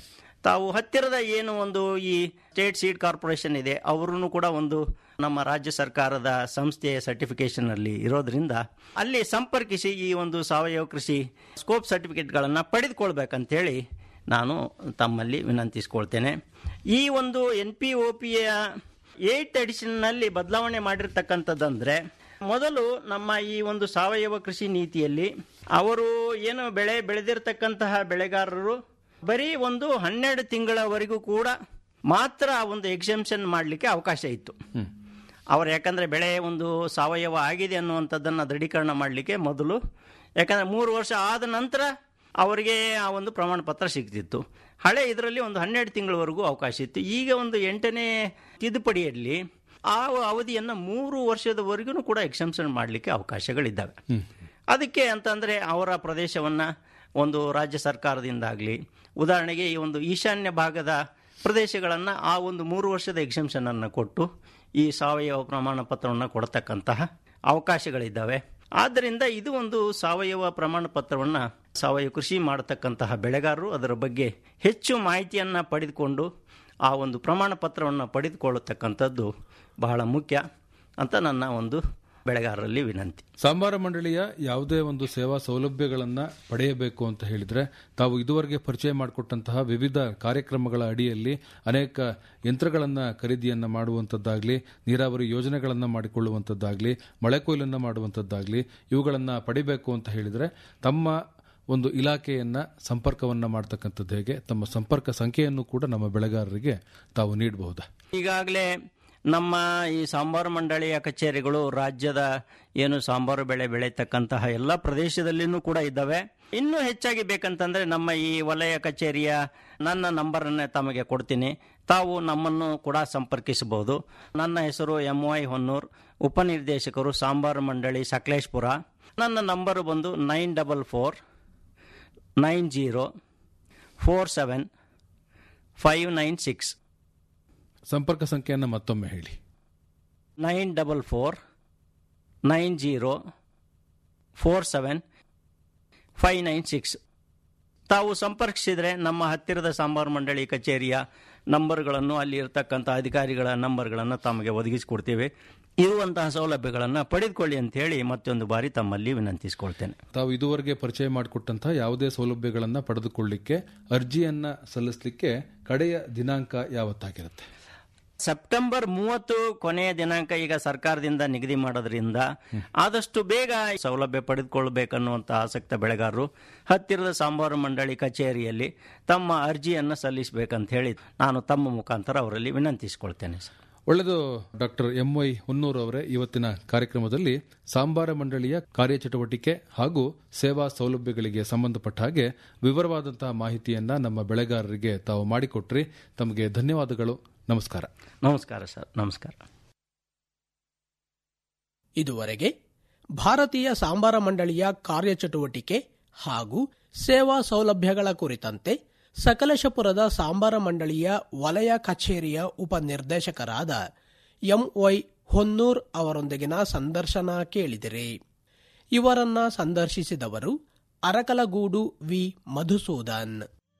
ತಾವು ಹತ್ತಿರದ ಏನು ಒಂದು ಈ ಸ್ಟೇಟ್ ಸೀಡ್ ಕಾರ್ಪೊರೇಷನ್ ಇದೆ ಅವರೂ ಕೂಡ ಒಂದು ನಮ್ಮ ರಾಜ್ಯ ಸರ್ಕಾರದ ಸಂಸ್ಥೆಯ ಸರ್ಟಿಫಿಕೇಶನ್ ಅಲ್ಲಿ ಇರೋದ್ರಿಂದ ಅಲ್ಲಿ ಸಂಪರ್ಕಿಸಿ ಈ ಒಂದು ಸಾವಯವ ಕೃಷಿ ಸ್ಕೋಪ್ ಸರ್ಟಿಫಿಕೇಟ್ಗಳನ್ನು ಪಡೆದುಕೊಳ್ಬೇಕಂತೇಳಿ ನಾನು ತಮ್ಮಲ್ಲಿ ವಿನಂತಿಸ್ಕೊಳ್ತೇನೆ ಈ ಒಂದು ಎನ್ ಪಿ ಒ ಪಿಯ ಏಟ್ ಎಡಿಷನ್ನಲ್ಲಿ ಬದಲಾವಣೆ ಮಾಡಿರ್ತಕ್ಕಂಥದ್ದಂದ್ರೆ ಮೊದಲು ನಮ್ಮ ಈ ಒಂದು ಸಾವಯವ ಕೃಷಿ ನೀತಿಯಲ್ಲಿ ಅವರು ಏನು ಬೆಳೆ ಬೆಳೆದಿರ್ತಕ್ಕಂತಹ ಬೆಳೆಗಾರರು ಬರೀ ಒಂದು ಹನ್ನೆರಡು ತಿಂಗಳವರೆಗೂ ಕೂಡ ಮಾತ್ರ ಆ ಒಂದು ಎಕ್ಸೆಂಪ್ಷನ್ ಮಾಡಲಿಕ್ಕೆ ಅವಕಾಶ ಇತ್ತು ಅವರು ಯಾಕಂದರೆ ಬೆಳೆ ಒಂದು ಸಾವಯವ ಆಗಿದೆ ಅನ್ನುವಂಥದ್ದನ್ನು ದೃಢೀಕರಣ ಮಾಡಲಿಕ್ಕೆ ಮೊದಲು ಯಾಕಂದರೆ ಮೂರು ವರ್ಷ ಆದ ನಂತರ ಅವರಿಗೆ ಆ ಒಂದು ಪ್ರಮಾಣ ಪತ್ರ ಸಿಗ್ತಿತ್ತು ಹಳೆ ಇದರಲ್ಲಿ ಒಂದು ಹನ್ನೆರಡು ತಿಂಗಳವರೆಗೂ ಅವಕಾಶ ಇತ್ತು ಈಗ ಒಂದು ಎಂಟನೇ ತಿದ್ದುಪಡಿಯಲ್ಲಿ ಆ ಅವಧಿಯನ್ನು ಮೂರು ವರ್ಷದವರೆಗೂ ಕೂಡ ಎಕ್ಸೆಂಪ್ಷನ್ ಮಾಡಲಿಕ್ಕೆ ಅವಕಾಶಗಳಿದ್ದಾವೆ ಅದಕ್ಕೆ ಅಂತಂದರೆ ಅವರ ಪ್ರದೇಶವನ್ನು ಒಂದು ರಾಜ್ಯ ಸರ್ಕಾರದಿಂದಾಗಲಿ ಉದಾಹರಣೆಗೆ ಈ ಒಂದು ಈಶಾನ್ಯ ಭಾಗದ ಪ್ರದೇಶಗಳನ್ನು ಆ ಒಂದು ಮೂರು ವರ್ಷದ ಎಕ್ಸೆಂಪ್ಷನನ್ನು ಕೊಟ್ಟು ಈ ಸಾವಯವ ಪ್ರಮಾಣ ಪತ್ರವನ್ನು ಕೊಡತಕ್ಕಂತಹ ಅವಕಾಶಗಳಿದ್ದಾವೆ ಆದ್ದರಿಂದ ಇದು ಒಂದು ಸಾವಯವ ಪ್ರಮಾಣ ಪತ್ರವನ್ನು ಸಾವಯವ ಕೃಷಿ ಮಾಡತಕ್ಕಂತಹ ಬೆಳೆಗಾರರು ಅದರ ಬಗ್ಗೆ ಹೆಚ್ಚು ಮಾಹಿತಿಯನ್ನು ಪಡೆದುಕೊಂಡು ಆ ಒಂದು ಪ್ರಮಾಣ ಪತ್ರವನ್ನು ಪಡೆದುಕೊಳ್ಳತಕ್ಕಂಥದ್ದು ಬಹಳ ಮುಖ್ಯ ಅಂತ ನನ್ನ ಒಂದು ಬೆಳೆಗಾರರಲ್ಲಿ ವಿನಂತಿ ಸಾಂಬಾರ ಮಂಡಳಿಯ ಯಾವುದೇ ಒಂದು ಸೇವಾ ಸೌಲಭ್ಯಗಳನ್ನ ಪಡೆಯಬೇಕು ಅಂತ ಹೇಳಿದ್ರೆ ತಾವು ಇದುವರೆಗೆ ಪರಿಚಯ ಮಾಡಿಕೊಟ್ಟಂತಹ ವಿವಿಧ ಕಾರ್ಯಕ್ರಮಗಳ ಅಡಿಯಲ್ಲಿ ಅನೇಕ ಯಂತ್ರಗಳನ್ನ ಖರೀದಿಯನ್ನ ಮಾಡುವಂತದ್ದಾಗ್ಲಿ ನೀರಾವರಿ ಯೋಜನೆಗಳನ್ನ ಮಾಡಿಕೊಳ್ಳುವಂತದ್ದಾಗ್ಲಿ ಮಳೆ ಕೊಯ್ಲನ್ನ ಮಾಡುವಂತದ್ದಾಗ್ಲಿ ಇವುಗಳನ್ನ ಪಡಿಬೇಕು ಅಂತ ಹೇಳಿದ್ರೆ ತಮ್ಮ ಒಂದು ಇಲಾಖೆಯನ್ನ ಸಂಪರ್ಕವನ್ನ ಮಾಡ್ತಕ್ಕಂಥದ್ದು ಹೇಗೆ ತಮ್ಮ ಸಂಪರ್ಕ ಸಂಖ್ಯೆಯನ್ನು ಕೂಡ ನಮ್ಮ ಬೆಳೆಗಾರರಿಗೆ ತಾವು ನೀಡಬಹುದಾ ಈಗಾಗಲೇ ನಮ್ಮ ಈ ಸಾಂಬಾರು ಮಂಡಳಿಯ ಕಚೇರಿಗಳು ರಾಜ್ಯದ ಏನು ಸಾಂಬಾರು ಬೆಳೆ ಬೆಳೆಯತಕ್ಕಂತಹ ಎಲ್ಲ ಪ್ರದೇಶದಲ್ಲಿನೂ ಕೂಡ ಇದ್ದಾವೆ ಇನ್ನೂ ಹೆಚ್ಚಾಗಿ ಬೇಕಂತಂದ್ರೆ ನಮ್ಮ ಈ ವಲಯ ಕಚೇರಿಯ ನನ್ನ ನಂಬರನ್ನು ತಮಗೆ ಕೊಡ್ತೀನಿ ತಾವು ನಮ್ಮನ್ನು ಕೂಡ ಸಂಪರ್ಕಿಸಬಹುದು ನನ್ನ ಹೆಸರು ಎಂ ವೈ ಹೊನ್ನೂರ್ ಉಪನಿರ್ದೇಶಕರು ಸಾಂಬಾರು ಮಂಡಳಿ ಸಕಲೇಶ್ಪುರ ನನ್ನ ನಂಬರು ಬಂದು nine double four nine zero four seven five nine six ಸಂಪರ್ಕ ಸಂಖ್ಯೆಯನ್ನ ಮತ್ತೊಮ್ಮೆ ಹೇಳಿ nine double four nine zero four seven five nine six ತಾವು ಸಂಪರ್ಕಿಸಿದರೆ ನಮ್ಮ ಹತ್ತಿರದ ಸಾಂಬಾರು ಮಂಡಳಿ ಕಚೇರಿಯ ನಂಬರ್ಗಳನ್ನು ಅಲ್ಲಿ ಇರತಕ್ಕಂಥ ಅಧಿಕಾರಿಗಳ ನಂಬರ್ಗಳನ್ನು ತಮಗೆ ಒದಗಿಸಿಕೊಡ್ತೇವೆ ಇರುವಂತಹ ಸೌಲಭ್ಯಗಳನ್ನು ಪಡೆದುಕೊಳ್ಳಿ ಅಂತ ಹೇಳಿ ಮತ್ತೊಂದು ಬಾರಿ ತಮ್ಮಲ್ಲಿ ವಿನಂತಿಸಿಕೊಳ್ತೇನೆ ತಾವು ಇದುವರೆಗೆ ಪರಿಚಯ ಮಾಡಿಕೊಟ್ಟಂತಹ ಯಾವುದೇ ಸೌಲಭ್ಯಗಳನ್ನ ಪಡೆದುಕೊಳ್ಳಿಕ್ಕೆ ಅರ್ಜಿಯನ್ನ ಸಲ್ಲಿಸಲಿಕ್ಕೆ ಕಡೆಯ ದಿನಾಂಕ ಯಾವತ್ತಾಗಿರುತ್ತೆ ಸೆಪ್ಟೆಂಬರ್ ಮೂವತ್ತು ಕೊನೆಯ ದಿನಾಂಕ ಈಗ ಸರ್ಕಾರದಿಂದ ನಿಗದಿ ಮಾಡೋದ್ರಿಂದ ಆದಷ್ಟು ಬೇಗ ಈ ಸೌಲಭ್ಯ ಪಡೆದುಕೊಳ್ಳಬೇಕನ್ನುವಂಥ ಆಸಕ್ತ ಬೆಳೆಗಾರರು ಹತ್ತಿರದ ಸಾಂಬಾರು ಮಂಡಳಿ ಕಚೇರಿಯಲ್ಲಿ ತಮ್ಮ ಅರ್ಜಿಯನ್ನು ಸಲ್ಲಿಸಬೇಕಂತ ಹೇಳಿ ನಾನು ತಮ್ಮ ಮುಖಾಂತರ ಅವರಲ್ಲಿ ವಿನಂತಿಸಿಕೊಳ್ತೇನೆ ಸರ್ ಒಳ್ಳೆಯದು ಡಾಕ್ಟರ್ ಎಂ ವೈ ಹುನ್ನೂರು ಅವರೇ ಇವತ್ತಿನ ಕಾರ್ಯಕ್ರಮದಲ್ಲಿ ಸಾಂಬಾರ ಮಂಡಳಿಯ ಕಾರ್ಯಚಟುವಟಿಕೆ ಹಾಗೂ ಸೇವಾ ಸೌಲಭ್ಯಗಳಿಗೆ ಸಂಬಂಧಪಟ್ಟ ಹಾಗೆ ವಿವರವಾದಂತಹ ಮಾಹಿತಿಯನ್ನ ನಮ್ಮ ಬೆಳೆಗಾರರಿಗೆ ತಾವು ಮಾಡಿಕೊಟ್ರಿ ತಮಗೆ ಧನ್ಯವಾದಗಳು ನಮಸ್ಕಾರ ನಮಸ್ಕಾರ ಸರ್ ನಮಸ್ಕಾರ ಇದುವರೆಗೆ ಭಾರತೀಯ ಸಾಂಬಾರ ಮಂಡಳಿಯ ಕಾರ್ಯಚಟುವಟಿಕೆ ಹಾಗೂ ಸೇವಾ ಸೌಲಭ್ಯಗಳ ಕುರಿತಂತೆ ಸಕಲೇಶಪುರದ ಸಾಂಬಾರ ಮಂಡಳಿಯ ವಲಯ ಕಚೇರಿಯ ಉಪನಿರ್ದೇಶಕರಾದ ಎಂವೈ ಹೊನ್ನೂರ್ ಅವರೊಂದಿಗಿನ ಸಂದರ್ಶನ ಕೇಳಿದಿರಿ ಇವರನ್ನ ಸಂದರ್ಶಿಸಿದವರು ಅರಕಲಗೂಡು ವಿ ಮಧುಸೂದನ್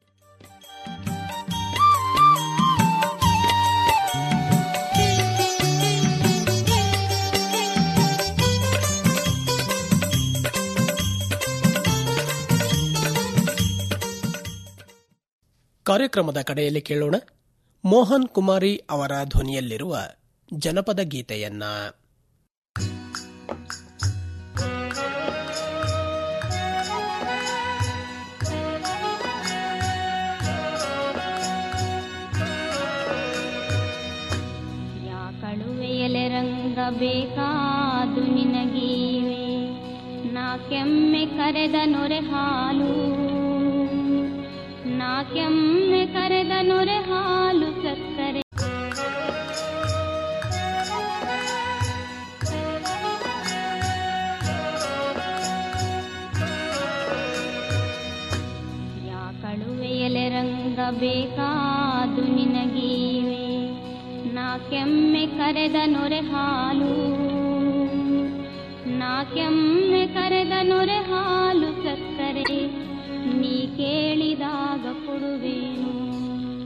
ಕಾರ್ಯಕ್ರಮದ ಕಡೆಯಲ್ಲಿ ಕೇಳೋಣ ಮೋಹನ್ ಕುಮಾರಿ ಅವರ ಧ್ವನಿಯಲ್ಲಿರುವ ಜನಪದ ಗೀತೆಯನ್ನ ಯಾ ಕಳುವೆಯಲೆ ರಂಗ ಬೇಕಾದು ನಿನಗೀವೆ ನಾ ಕೆಮ್ಮೆ ಕರೆದ ನೊರೆ ಹಾಲು ನಾ ಕೆಮ್ಮೆ ಕರೆದ ನೊರೆ ಹಾಲು ಸಕ್ಕರೆ ಯಾ ಕಳುವೆಯಲೆ ರಂಗ ಬೇಕಾದು ನಿನಗೀವೆ ನಾ ಕೆಮ್ಮೆ ಕರೆದ ನೊರೆ ಹಾಲು ನಾ ಕೆಮ್ಮೆ ಕರೆದ ನೊರೆ ಹಾಲು ಸಕ್ಕರೆ ನೀ ಕೇಳಿದಾಗ ಕೊಡುವೇನು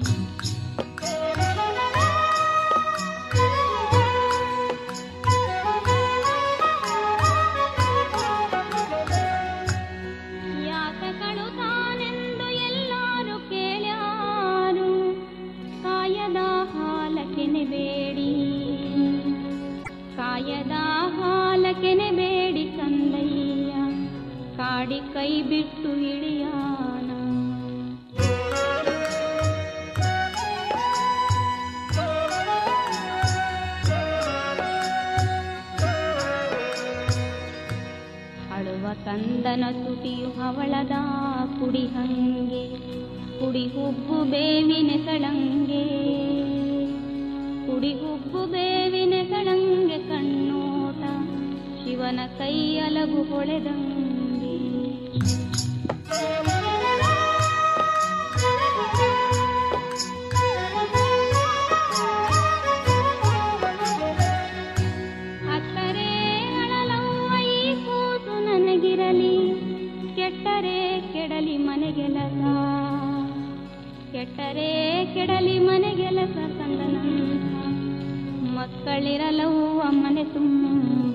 ಕೈ ಬಿಟ್ಟು ಹಿಡಿಯಾನ ಅಳುವ ಕಂದನ ತುಟಿಯು ಹವಳದ ಕುಡಿ ಹಂಗೆ ಕುಡಿ ಹುಬ್ಬು ಬೇವಿನ ಸಳಂಗೆ ಕುಡಿ ಹುಬ್ಬು ಬೇವಿನ ಸಳಂಗೆ ಕಣ್ಣೋಟ ಶಿವನ ಕೈ ಅಲಗು ಹೊಳೆದಂಗೆ ಅತ್ತರೆ ಅಳಲವ್ವ ಈ ಕೂಸು ನನಗಿರಲಿ ಕೆಟ್ಟರೆ ಕೆಡಲಿ ಮನೆಗೆಲಸ ಕೆಟ್ಟರೆ ಕೆಡಲಿ ಮನೆಗೆಲಸ ಕಂದನಂತ ಮಕ್ಕಳಿರಲವ್ವ ಮನೆ ತುಂಬ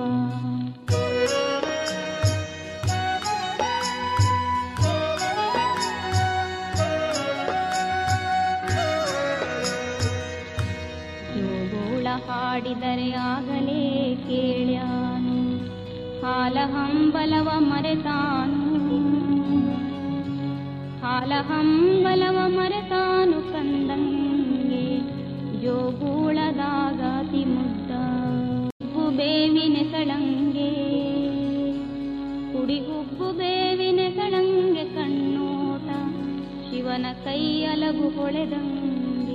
ಜೋಗೋಳ ಹಾಡಿದರೆ ಆಗಲೇ ಕೇಳ್ಯಾನು ಹಾಲ ಹಂಬಲವ ಮರೆತಾನು ಹಾಲ ಹಂಬಲವ ಮರೆತಾನು ಕಂದಂಗೆ ಜೋಗೂಳದಾಗಾತಿ ಮುದ್ದ ಹುಬ್ಬು ಬೇವಿನ ಸಳಂಗೆ ಕುಡಿ ಹುಬ್ಬು ಬೇವಿನ ಸಳಂಗೆ ಕಣ್ಣೋಟ ಶಿವನ ಕೈ ಅಲಗು ಹೊಳೆದಂಗೆ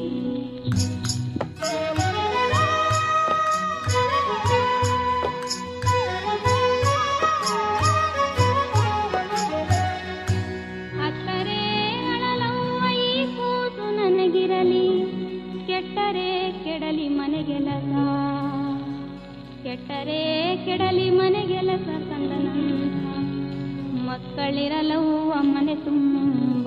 ಅತ್ತರೆ ಅಳಲವ್ವ ಈ ಕೂಸು ನನಗಿರಲಿ ಕೆಟ್ಟರೆ ಕೆಡಲಿ ಮನೆಗೆಲಸ ಕೆಟ್ಟರೆ ಕೆಡಲಿ ಮನೆಗೆಲಸ ಕಂದನಂತ ಮಕ್ಕಳಿರಲವ್ವ ಮನೆ ತುಂಬ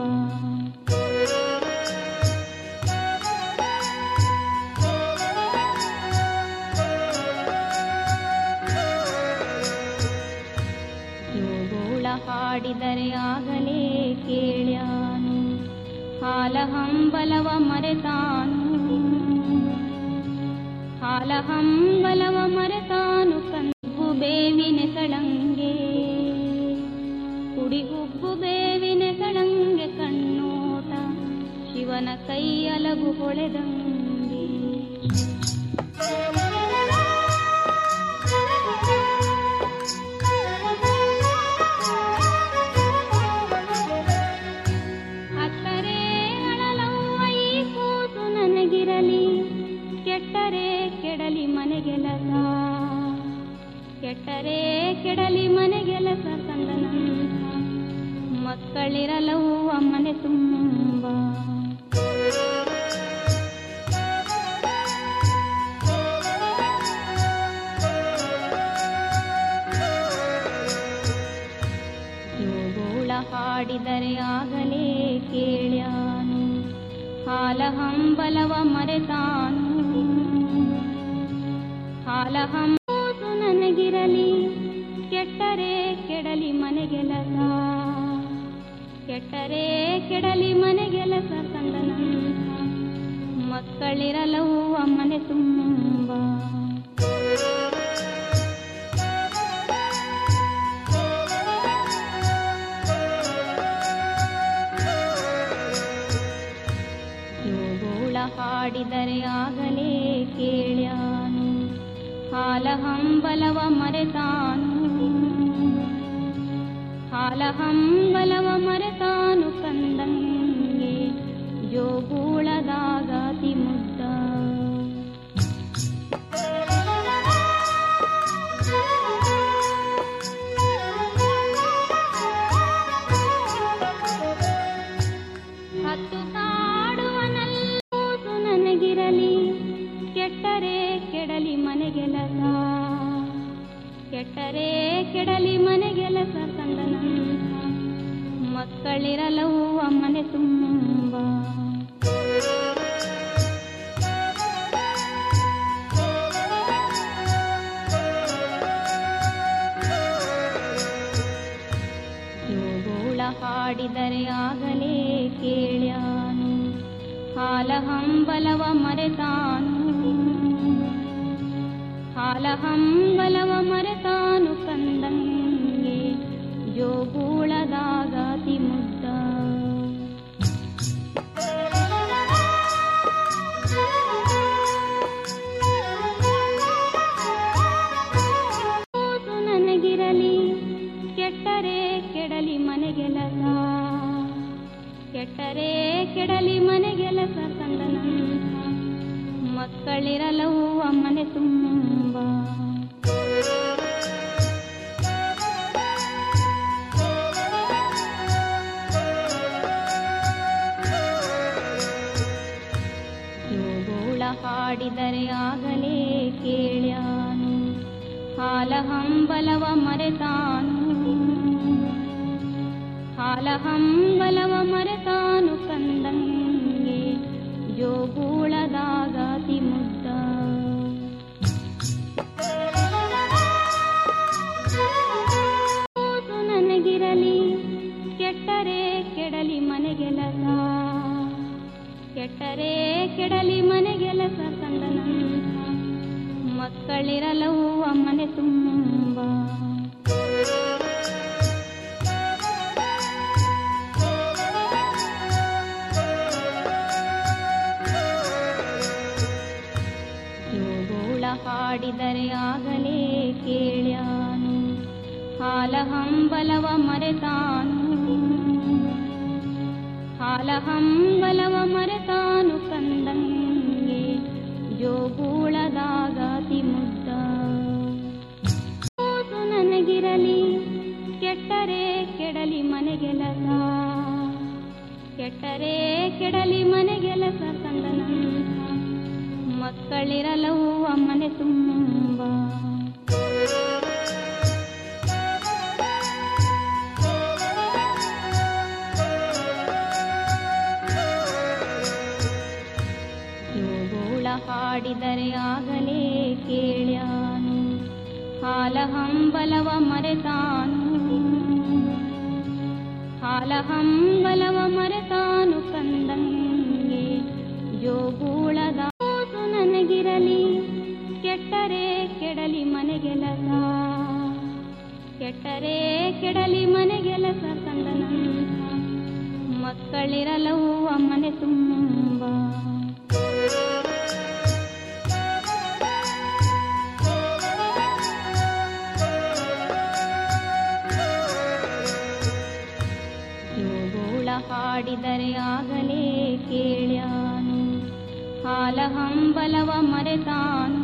ಜೋಗೋಳ ಹಾಡಿದರೆ ಆಗಲೇ ಕೇಳ್ಯಾನು ಹಾಲ ಹಂಬಲವ ಮರೆತಾನು ಹಾಲ ಹಂಬಲವ ಮರೆತಾನು ಕಂದು ಬೇವಿನ ಸಳಂಗೆ ಕುಡಿ ಹುಬ್ಬು ಬೇವಿನ ಸಳಂಗೆ ಕಣ್ಣೋಟ ಶಿವನ ಕೈ ಅಲಗು ಹೊಳೆದಂಗೆ ಅತ್ತರೆ ಅಳಲವ್ವ ಈ ಕೂಸು ನನಗಿರಲಿ ಕೆಟ್ಟರೆ ಕೆಡಲಿ ಮನೆಗೆಲಸ ಕೆಟ್ಟರೆ ಕೆಡಲಿ ಮನೆಗೆಲಸ ಕಂದನಂತ ಮಕ್ಕಳಿರಲವ್ವ ಮನೆ ತುಂಬ ಜೋಗೋಳ ಹಾಡಿದರೆ ಆಗಲೇ ಕೇಳ್ಯಾನು ಹಾಲ ಹಂಬಲವ ಮರೆತಾನು ಹಾಲ ಹಂಬೂಸು ನನಗಿರಲಿ ಕೆಟ್ಟರೆ ಕೆಡಲಿ ಮನೆಗೆಲಸ ಕೆಟ್ಟರೆ ಕೆಡಲಿ ಮನೆಗೆಲಸ ಕಂದನಂತ ಮಕ್ಕಳಿರಲವ್ವ ಮನೆ ತುಂಬ ಜೋಗೋಳ ಹಾಡಿದರೆ ಆಗಲೇ ಕೇಳ್ಯಾನು ಹಾಲ ಹಂಬಲವ ಮರೆತಾನು ಹಾಲ ಹಂಬಲವ ಮರೆತಾನು ಕಂದಂಗೆ ಜೋಗೂಳದಾಗಾತಿ ಮುದ್ದ ಹತ್ತು ಕಾಡುವನಲ್ಲೂಸು ನನಗಿರಲಿ ಕೆಟ್ಟರೆ ಕೆಡಲಿ ಮನೆಗೆಲಸ ಕೆಟ್ಟರೆ ಕೆಡಲಿ ಮನೆಗೆಲಸ ಕಂದನಂತ ಮಕ್ಕಳಿರಲವ್ವ ಮನೆ ತುಂಬ ಜೋಗೋಳ ಹಾಡಿದರೆ ಆಗಲೇ ಕೇಳ್ಯಾನು ಹಾಲ ಹಂಬಲವ ಮರೆತಾನು ಹಾಲ ಹಂಬಲವ ಮರೆತಾನು ಕಂದಂಗೆ ಜೋಗೂಳದಾಗ ಕೆಟ್ಟರೆ ಕೆಡಲಿ ಮನೆಗೆಲಸ ಕೆಟ್ಟರೆ ಕೆಡಲಿ ಮನೆಗೆಲಸ ಕಂದನಂತ ಮಕ್ಕಳಿರಲವು ಮನೆ ತುಂಬ ಜೋಗೋಳ ಹಾಡಿದರೆ ಆಗಲೇ ಕೇಳ್ಯಾನು ಹಾಲ ಹಂಬಲವ ಮರೆತಾನು ಹಾಲ ಹಂಬಲವ ಮರೆತಾನು ಕಂದಂಗೆ ಜೋಗೂಳದಾಗಾತಿ ಮುದ್ದ ಕೂಸು ನನಗಿರಲಿ ಕೆಟ್ಟರೆ ಕೆಡಲಿ ಮನೆಗೆಲಸ ಕೆಟ್ಟರೆ ಕೆಡಲಿ ಮನೆಗೆಲಸ ಕಂದನಂತ ಮಕ್ಕಳಿರಲವು ಮನೆ ತುಂಬ ಜೋಗೋಳ ಹಾಡಿದರೆ ಆಗಲೇ ಕೇಳ್ಯಾನು ಹಾಲ ಹಂಬಲವ ಮರೆತಾನು ಹಾಲ ಹಂಬಲವ ಮರೆತಾನು ಕಂದಂಗೆ ಜೋಗೂಳದಾಗಾತಿ ಮುದ್ದ ಕೂಸು ನನಗಿರಲಿ ಕೆಟ್ಟರೆ ಕೆಡಲಿ ಮನೆಗೆಲಸ ಕೆಟ್ಟರೆ ಕೆಡಲಿ ಮನೆಗೆಲಸ ಕಂದನಂತ ಮಕ್ಕಳಿರಲವು ಮನೆ ತುಂಬ ಜೋಗೋಳ ಹಾಡಿದರೆ ಆಗಲೇ ಕೇಳ್ಯಾನು ಹಾಲ ಹಂಬಲವ ಮರೆತಾನು ಹಾಲ ಹಂಬಲವ ಮರೆತಾನು ಕಂದಂಗೆ ಜೋಗೂಳದ ಕೂಸು ನನಗಿರಲಿ ಕೆಟ್ಟರೆ ಕೆಡಲಿ ಮನೆಗೆಲಸ ಕೆಟ್ಟರೆ ಕೆಡಲಿ ಮನೆಗೆಲಸ ಕಂದನಂತ ಮಕ್ಕಳಿರಲವು ಮನೆ ತುಂಬ ಜೋಗೋಳ ಹಾಡಿದರೆ ಆಗಲೇ ಕೇಳ್ಯಾನು ಹಾಲ ಹಂಬಲವ ಮರೆತಾನು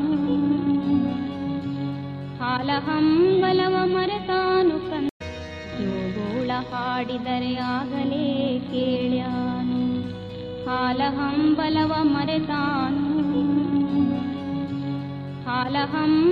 ಹಾಲ ಹಂಬಲವ ಮರೆತಾನು ಕಂದ ಜೋಗೋಳ ಹಾಡಿದರೆ ಆಗಲೇ ಕೇಳ್ಯಾನು ಹಾಲ ಹಂಬಲವ ಮರೆತಾನು ಹಾಲ ಹಂಬ